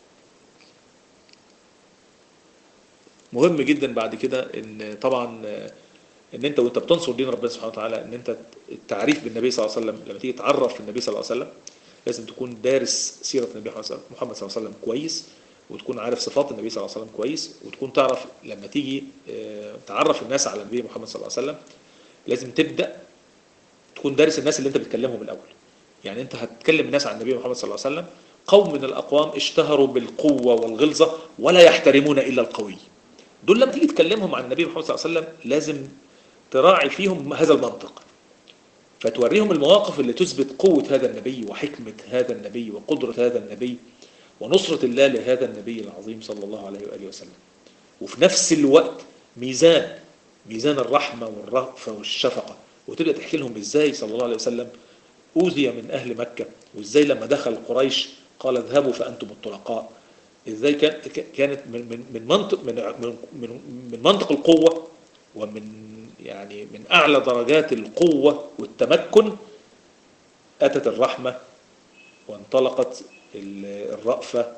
مهم جدا بعد كده ان طبعا ان انت وانت بتنصر دين ربنا سبحانه وتعالى ان انت التعريف بالنبي صلى الله عليه وسلم لما تيجي تعرف النبي صلى الله عليه وسلم لازم تكون دارس سيره النبي محمد صلى الله عليه وسلم كويس وتكون عارف صفات النبي صلى الله عليه وسلم كويس وتكون تعرف لما تيجي تعرف الناس على النبي محمد صلى الله عليه وسلم لازم تبدا تكون دارس الناس اللي انت بتكلمهم الاول يعني انت هتكلم الناس عن النبي محمد صلى الله عليه وسلم قوم من الاقوام اشتهروا بالقوه والغلظه ولا يحترمون الا القوي دول لما تيجي تكلمهم عن النبي محمد صلى الله عليه وسلم لازم تراعي فيهم هذا المنطق فتوريهم المواقف اللي تثبت قوة هذا النبي وحكمة هذا النبي وقدرة هذا النبي ونصرة الله لهذا النبي العظيم صلى الله عليه وآله وسلم وفي نفس الوقت ميزان ميزان الرحمة والرأفة والشفقة وتبدأ تحكي لهم ازاي صلى الله عليه وسلم أوذي من أهل مكة وازاي لما دخل قريش قال اذهبوا فأنتم الطلقاء ازاي كان كانت من من من منطق من من من منطق القوة ومن يعني من أعلى درجات القوة والتمكن أتت الرحمة وانطلقت الرأفة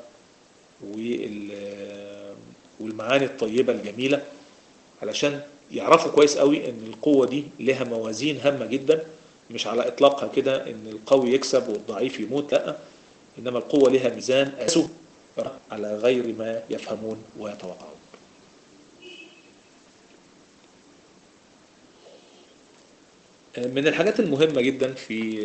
والمعاني الطيبة الجميلة علشان يعرفوا كويس قوي ان القوة دي لها موازين هامة جدا مش على اطلاقها كده ان القوي يكسب والضعيف يموت لا انما القوة لها ميزان اسو على غير ما يفهمون ويتوقعون من الحاجات المهمة جدا في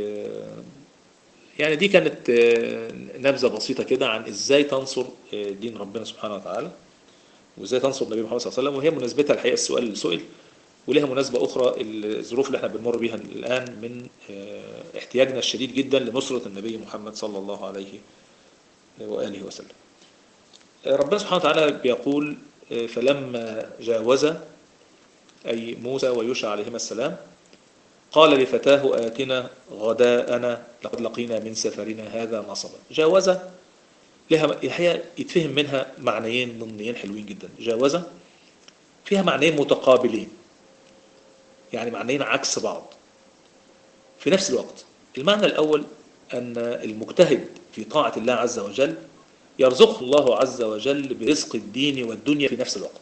يعني دي كانت نبذة بسيطة كده عن ازاي تنصر دين ربنا سبحانه وتعالى وازاي تنصر النبي محمد صلى الله عليه وسلم وهي مناسبتها الحقيقة السؤال اللي سئل ولها مناسبة أخرى الظروف اللي احنا بنمر بيها الآن من احتياجنا الشديد جدا لنصرة النبي محمد صلى الله عليه وآله وسلم ربنا سبحانه وتعالى بيقول فلما جاوز أي موسى ويوشع عليهما السلام قال لفتاه آتنا غداءنا لقد لقينا من سفرنا هذا نصبا جاوز لها الحقيقة يتفهم منها معنيين ضمنيين حلوين جدا جاوز فيها معنيين متقابلين يعني معنيين عكس بعض في نفس الوقت المعنى الأول أن المجتهد في طاعة الله عز وجل يرزقه الله عز وجل برزق الدين والدنيا في نفس الوقت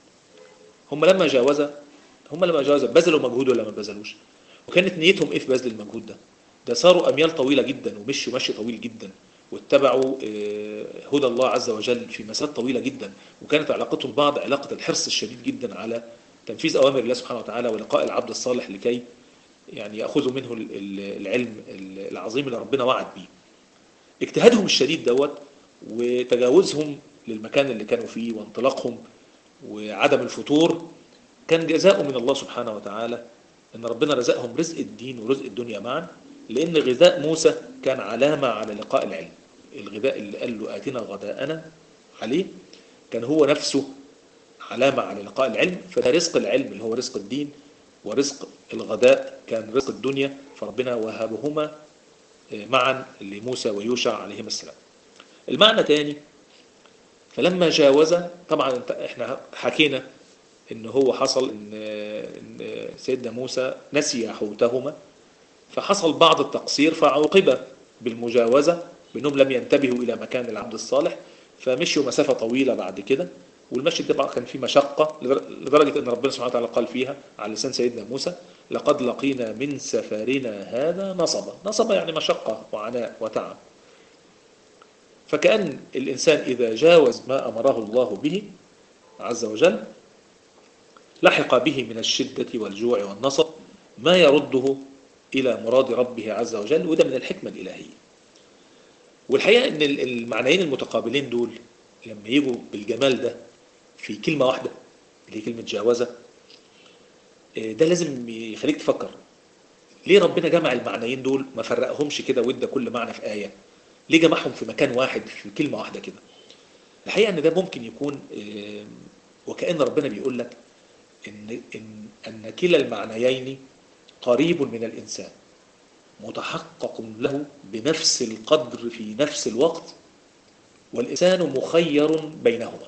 هم لما جاوز هم لما جاوز بذلوا مجهود ولا ما بذلوش وكانت نيتهم ايه في بذل المجهود ده ده صاروا اميال طويله جدا ومشوا مشي طويل جدا واتبعوا هدى الله عز وجل في مسافات طويله جدا وكانت علاقتهم ببعض علاقه الحرص الشديد جدا على تنفيذ اوامر الله سبحانه وتعالى ولقاء العبد الصالح لكي يعني ياخذوا منه العلم العظيم اللي ربنا وعد بيه اجتهادهم الشديد دوت وتجاوزهم للمكان اللي كانوا فيه وانطلاقهم وعدم الفتور كان جزاء من الله سبحانه وتعالى ان ربنا رزقهم رزق الدين ورزق الدنيا معا لان غذاء موسى كان علامة على لقاء العلم الغذاء اللي قال له آتنا غداءنا عليه كان هو نفسه علامة على لقاء العلم فده رزق العلم اللي هو رزق الدين ورزق الغداء كان رزق الدنيا فربنا وهبهما معا لموسى ويوشع عليهما السلام المعنى تاني فلما جاوز طبعا احنا حكينا ان هو حصل ان, إن سيدنا موسى نسي حوتهما فحصل بعض التقصير فعوقب بالمجاوزة بأنهم لم ينتبهوا إلى مكان العبد الصالح فمشوا مسافة طويلة بعد كده والمشي ده كان فيه مشقة لدرجة أن ربنا سبحانه وتعالى قال فيها على لسان سيدنا موسى لقد لقينا من سفرنا هذا نصبا نصبا يعني مشقة وعناء وتعب فكأن الإنسان إذا جاوز ما أمره الله به عز وجل لحق به من الشدة والجوع والنصب ما يرده إلى مراد ربه عز وجل وده من الحكمة الإلهية والحقيقة أن المعنيين المتقابلين دول لما يجوا بالجمال ده في كلمة واحدة اللي هي كلمة جاوزة ده لازم يخليك تفكر ليه ربنا جمع المعنيين دول ما فرقهمش كده وادى كل معنى في آية ليه جمعهم في مكان واحد في كلمة واحدة كده الحقيقة ان ده ممكن يكون وكأن ربنا بيقول لك إن, إن, أن كلا المعنيين قريب من الإنسان متحقق له بنفس القدر في نفس الوقت والإنسان مخير بينهما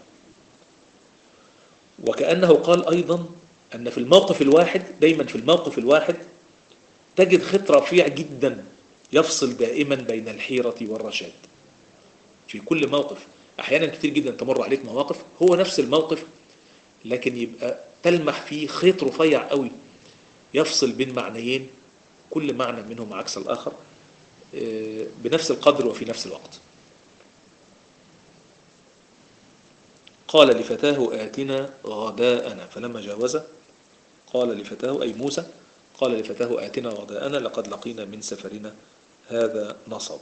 وكأنه قال أيضا أن في الموقف الواحد دايما في الموقف الواحد تجد خط رفيع جدا يفصل دائما بين الحيرة والرشاد في كل موقف أحيانا كتير جدا تمر عليك مواقف هو نفس الموقف لكن يبقى تلمح فيه خيط رفيع قوي يفصل بين معنيين كل معنى منهم عكس الآخر بنفس القدر وفي نفس الوقت قال لفتاه آتنا غداءنا فلما جاوز قال لفتاه أي موسى قال لفتاه آتنا غداءنا لقد لقينا من سفرنا هذا نصبا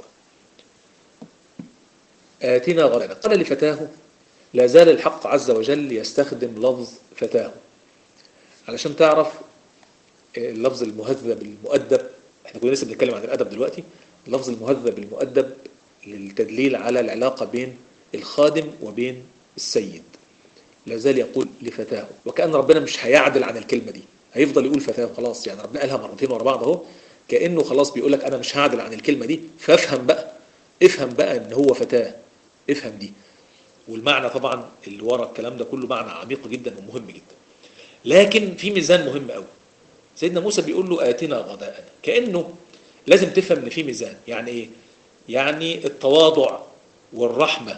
آتنا غداءنا قال لفتاه لا زال الحق عز وجل يستخدم لفظ فتاه علشان تعرف اللفظ المهذب المؤدب احنا كنا لسه بنتكلم عن الادب دلوقتي اللفظ المهذب المؤدب للتدليل على العلاقة بين الخادم وبين السيد لا زال يقول لفتاه وكأن ربنا مش هيعدل عن الكلمة دي هيفضل يقول فتاه خلاص يعني ربنا قالها مرتين ورا بعض اهو كأنه خلاص بيقول لك أنا مش هعدل عن الكلمة دي فافهم بقى افهم بقى ان هو فتاه افهم دي والمعنى طبعا اللي ورا الكلام ده كله معنى عميق جدا ومهم جدا لكن في ميزان مهم قوي سيدنا موسى بيقول له آتنا غداءنا كأنه لازم تفهم ان في ميزان يعني ايه يعني التواضع والرحمة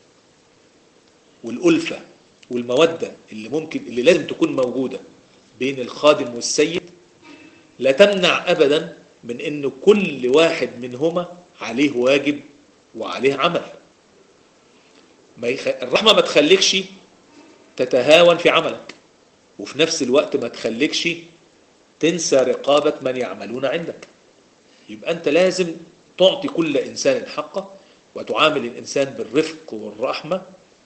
والألفة والمودة اللي ممكن اللي لازم تكون موجودة بين الخادم والسيد لا تمنع أبدا من أن كل واحد منهما عليه واجب وعليه عمل ما يخ... الرحمة ما تخليكش تتهاون في عملك وفي نفس الوقت ما تخليكش تنسى رقابة من يعملون عندك يبقى أنت لازم تعطي كل إنسان حقه وتعامل الإنسان بالرفق والرحمة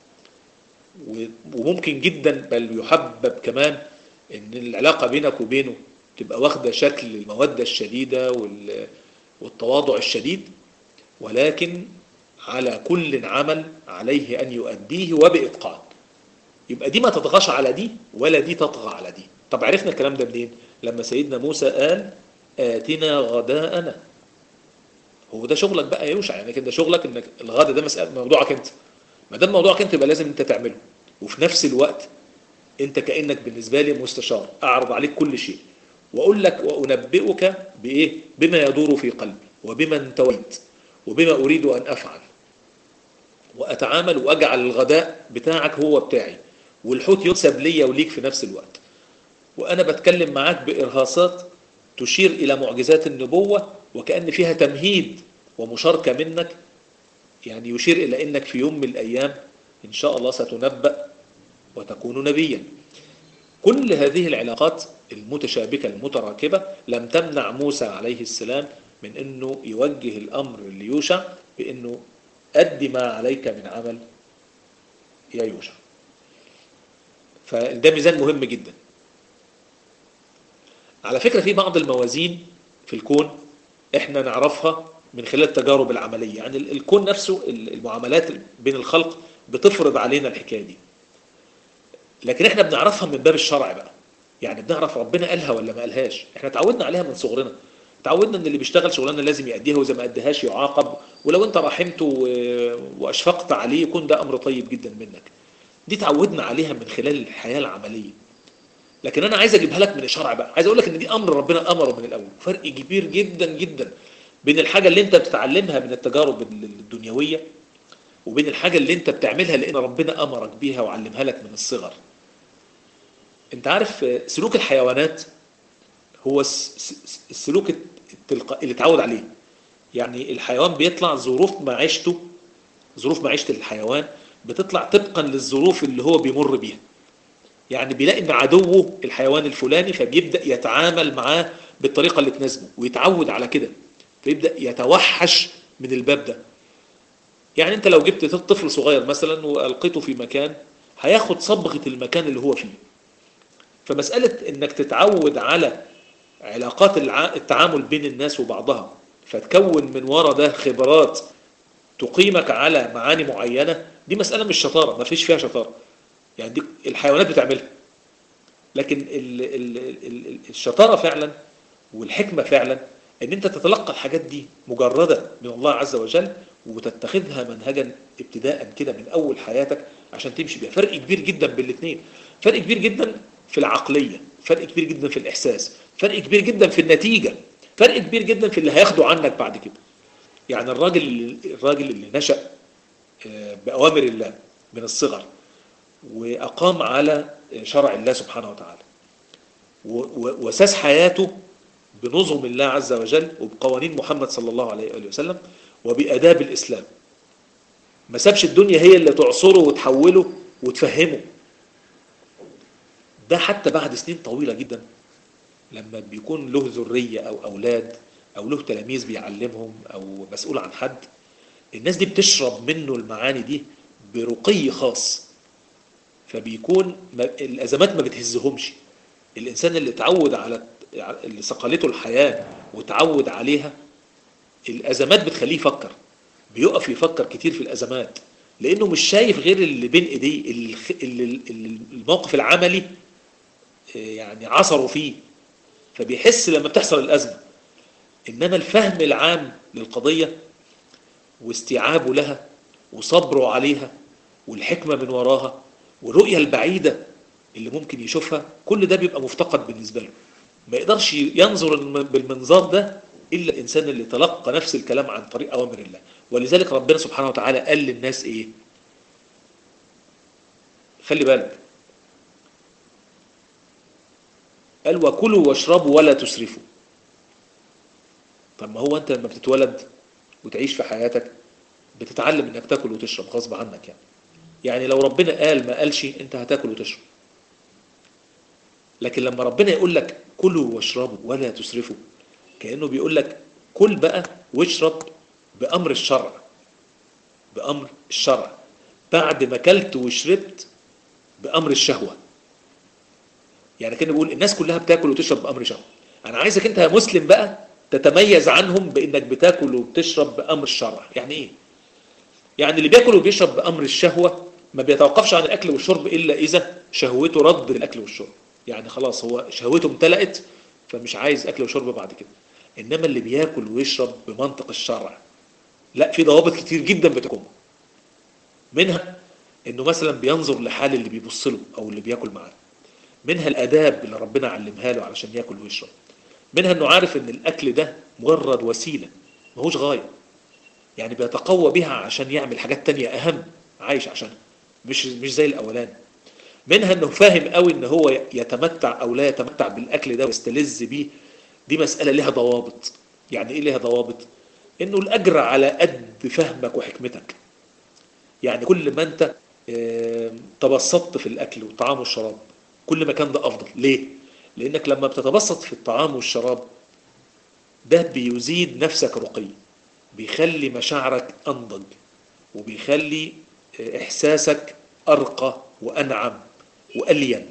وممكن جدا بل يحبب كمان ان العلاقة بينك وبينه تبقى واخدة شكل المودة الشديدة والتواضع الشديد ولكن على كل عمل عليه أن يؤديه وبإتقان يبقى دي ما تطغاش على دي ولا دي تطغى على دي طب عرفنا الكلام ده منين لما سيدنا موسى قال آتنا غداءنا هو ده شغلك بقى يوشع يعني كده شغلك انك الغدا ده مسألة موضوعك انت ما دام موضوعك انت يبقى لازم انت تعمله وفي نفس الوقت انت كأنك بالنسبة لي مستشار اعرض عليك كل شيء واقول لك وانبئك بايه بما يدور في قلبي وبما انتويت وبما اريد ان افعل واتعامل واجعل الغداء بتاعك هو بتاعي والحوت ينسب ليا وليك في نفس الوقت وانا بتكلم معاك بارهاصات تشير الى معجزات النبوة وكأن فيها تمهيد ومشاركة منك يعني يشير إلى أنك في يوم من الأيام إن شاء الله ستنبأ وتكون نبيا كل هذه العلاقات المتشابكة المتراكبة لم تمنع موسى عليه السلام من أنه يوجه الأمر ليوشع بأنه أدي ما عليك من عمل يا يوشع فده ميزان مهم جدا على فكرة في بعض الموازين في الكون احنا نعرفها من خلال التجارب العملية يعني الكون نفسه المعاملات بين الخلق بتفرض علينا الحكاية دي لكن احنا بنعرفها من باب الشرع بقى يعني بنعرف ربنا قالها ولا ما قالهاش احنا تعودنا عليها من صغرنا تعودنا ان اللي بيشتغل شغلانه لازم يأديها واذا ما اديهاش يعاقب ولو انت رحمته واشفقت عليه يكون ده امر طيب جدا منك دي تعودنا عليها من خلال الحياة العملية لكن انا عايز اجيبها لك من الشرع بقى عايز اقول لك ان دي امر ربنا امره من الاول فرق كبير جدا جدا بين الحاجه اللي انت بتتعلمها من التجارب الدنيويه وبين الحاجه اللي انت بتعملها لان ربنا امرك بيها وعلمها لك من الصغر انت عارف سلوك الحيوانات هو السلوك التلقائي اللي اتعود عليه يعني الحيوان بيطلع ظروف معيشته ظروف معيشه الحيوان بتطلع طبقا للظروف اللي هو بيمر بيها يعني بيلاقي ان عدوه الحيوان الفلاني فبيبدا يتعامل معاه بالطريقه اللي تناسبه ويتعود على كده فيبدا يتوحش من الباب ده يعني انت لو جبت طفل صغير مثلا والقيته في مكان هياخد صبغه المكان اللي هو فيه فمساله انك تتعود على علاقات التعامل بين الناس وبعضها فتكون من ورا ده خبرات تقيمك على معاني معينه دي مساله مش شطاره ما فيش فيها شطاره يعني دي الحيوانات بتعملها لكن ال ال ال الشطاره فعلا والحكمه فعلا ان انت تتلقى الحاجات دي مجرده من الله عز وجل وتتخذها منهجا ابتداء كده من اول حياتك عشان تمشي بيها فرق كبير جدا بين الاثنين فرق كبير جدا في العقليه فرق كبير جدا في الاحساس فرق كبير جدا في النتيجه فرق كبير جدا في اللي هياخده عنك بعد كده يعني الراجل الراجل اللي نشأ بأوامر الله من الصغر وأقام على شرع الله سبحانه وتعالى وساس حياته بنظم الله عز وجل وبقوانين محمد صلى الله عليه وآله وسلم وبأداب الإسلام ما سابش الدنيا هي اللي تعصره وتحوله وتفهمه ده حتى بعد سنين طويلة جدا لما بيكون له ذرية أو أولاد أو له تلاميذ بيعلمهم أو مسؤول عن حد الناس دي بتشرب منه المعاني دي برقي خاص فبيكون الأزمات ما بتهزهمش الإنسان اللي اتعود على اللي صقلته الحياة وتعود عليها الأزمات بتخليه يفكر بيقف يفكر كتير في الأزمات لأنه مش شايف غير اللي بين إيديه اللي الموقف العملي يعني عصروا فيه فبيحس لما بتحصل الأزمة إنما الفهم العام للقضية واستيعابه لها وصبره عليها والحكمة من وراها والرؤية البعيدة اللي ممكن يشوفها كل ده بيبقى مفتقد بالنسبة له ما يقدرش ينظر بالمنظار ده إلا الإنسان اللي تلقى نفس الكلام عن طريق أوامر الله ولذلك ربنا سبحانه وتعالى قال للناس إيه خلي بالك قال وكلوا واشربوا ولا تسرفوا طب ما هو انت لما بتتولد وتعيش في حياتك بتتعلم انك تاكل وتشرب غصب عنك يعني يعني لو ربنا قال ما قالش انت هتاكل وتشرب لكن لما ربنا يقول لك كلوا واشربوا ولا تسرفوا كأنه بيقول لك كل بقى واشرب بأمر الشرع بأمر الشرع بعد ما كلت وشربت بأمر الشهوة يعني كان بيقول الناس كلها بتاكل وتشرب بأمر شهوة أنا عايزك أنت يا مسلم بقى تتميز عنهم بأنك بتاكل وبتشرب بأمر الشرع يعني إيه؟ يعني اللي بياكل وبيشرب بأمر الشهوة ما بيتوقفش عن الأكل والشرب إلا إذا شهوته رد الأكل والشرب يعني خلاص هو شهوته امتلأت فمش عايز أكل وشرب بعد كده إنما اللي بياكل ويشرب بمنطق الشرع لا في ضوابط كتير جدا بتقوم منها انه مثلا بينظر لحال اللي بيبص له او اللي بياكل معاه منها الاداب اللي ربنا علمها له علشان ياكل ويشرب منها انه عارف ان الاكل ده مجرد وسيله ماهوش غايه يعني بيتقوى بها عشان يعمل حاجات تانية اهم عايش عشانها مش مش زي الاولاني منها انه فاهم قوي ان هو يتمتع او لا يتمتع بالاكل ده ويستلذ بيه دي مساله لها ضوابط يعني ايه لها ضوابط انه الاجر على قد فهمك وحكمتك يعني كل ما انت تبسطت في الاكل والطعام والشراب كل ما كان ده افضل ليه لانك لما بتتبسط في الطعام والشراب ده بيزيد نفسك رقي بيخلي مشاعرك انضج وبيخلي احساسك ارقى وانعم والين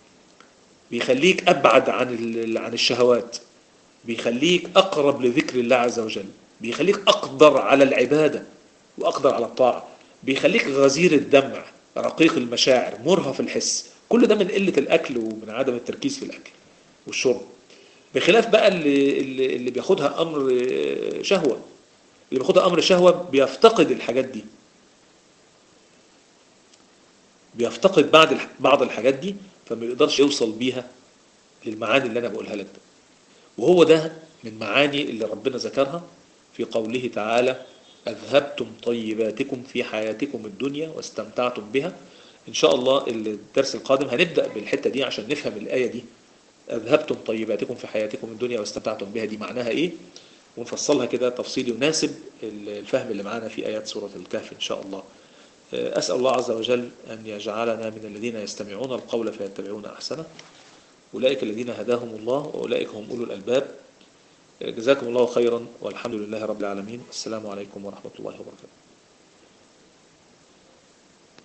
بيخليك ابعد عن عن الشهوات بيخليك اقرب لذكر الله عز وجل بيخليك اقدر على العباده واقدر على الطاعه بيخليك غزير الدمع رقيق المشاعر مرهف الحس كل ده من قله الاكل ومن عدم التركيز في الاكل والشرب بخلاف بقى اللي اللي, اللي بياخدها امر شهوه اللي بياخدها امر شهوه بيفتقد الحاجات دي بيفتقد بعض بعض الحاجات دي فما يقدرش يوصل بيها للمعاني اللي أنا بقولها لك ده وهو ده من معاني اللي ربنا ذكرها في قوله تعالى أذهبتم طيباتكم في حياتكم الدنيا واستمتعتم بها إن شاء الله الدرس القادم هنبدأ بالحتة دي عشان نفهم الآية دي أذهبتم طيباتكم في حياتكم الدنيا واستمتعتم بها دي معناها إيه ونفصلها كده تفصيل يناسب الفهم اللي معانا في آيات سورة الكهف إن شاء الله أسأل الله عز وجل أن يجعلنا من الذين يستمعون القول فيتبعون أحسنه أولئك الذين هداهم الله وأولئك هم أولو الألباب جزاكم الله خيرا والحمد لله رب العالمين السلام عليكم ورحمة الله وبركاته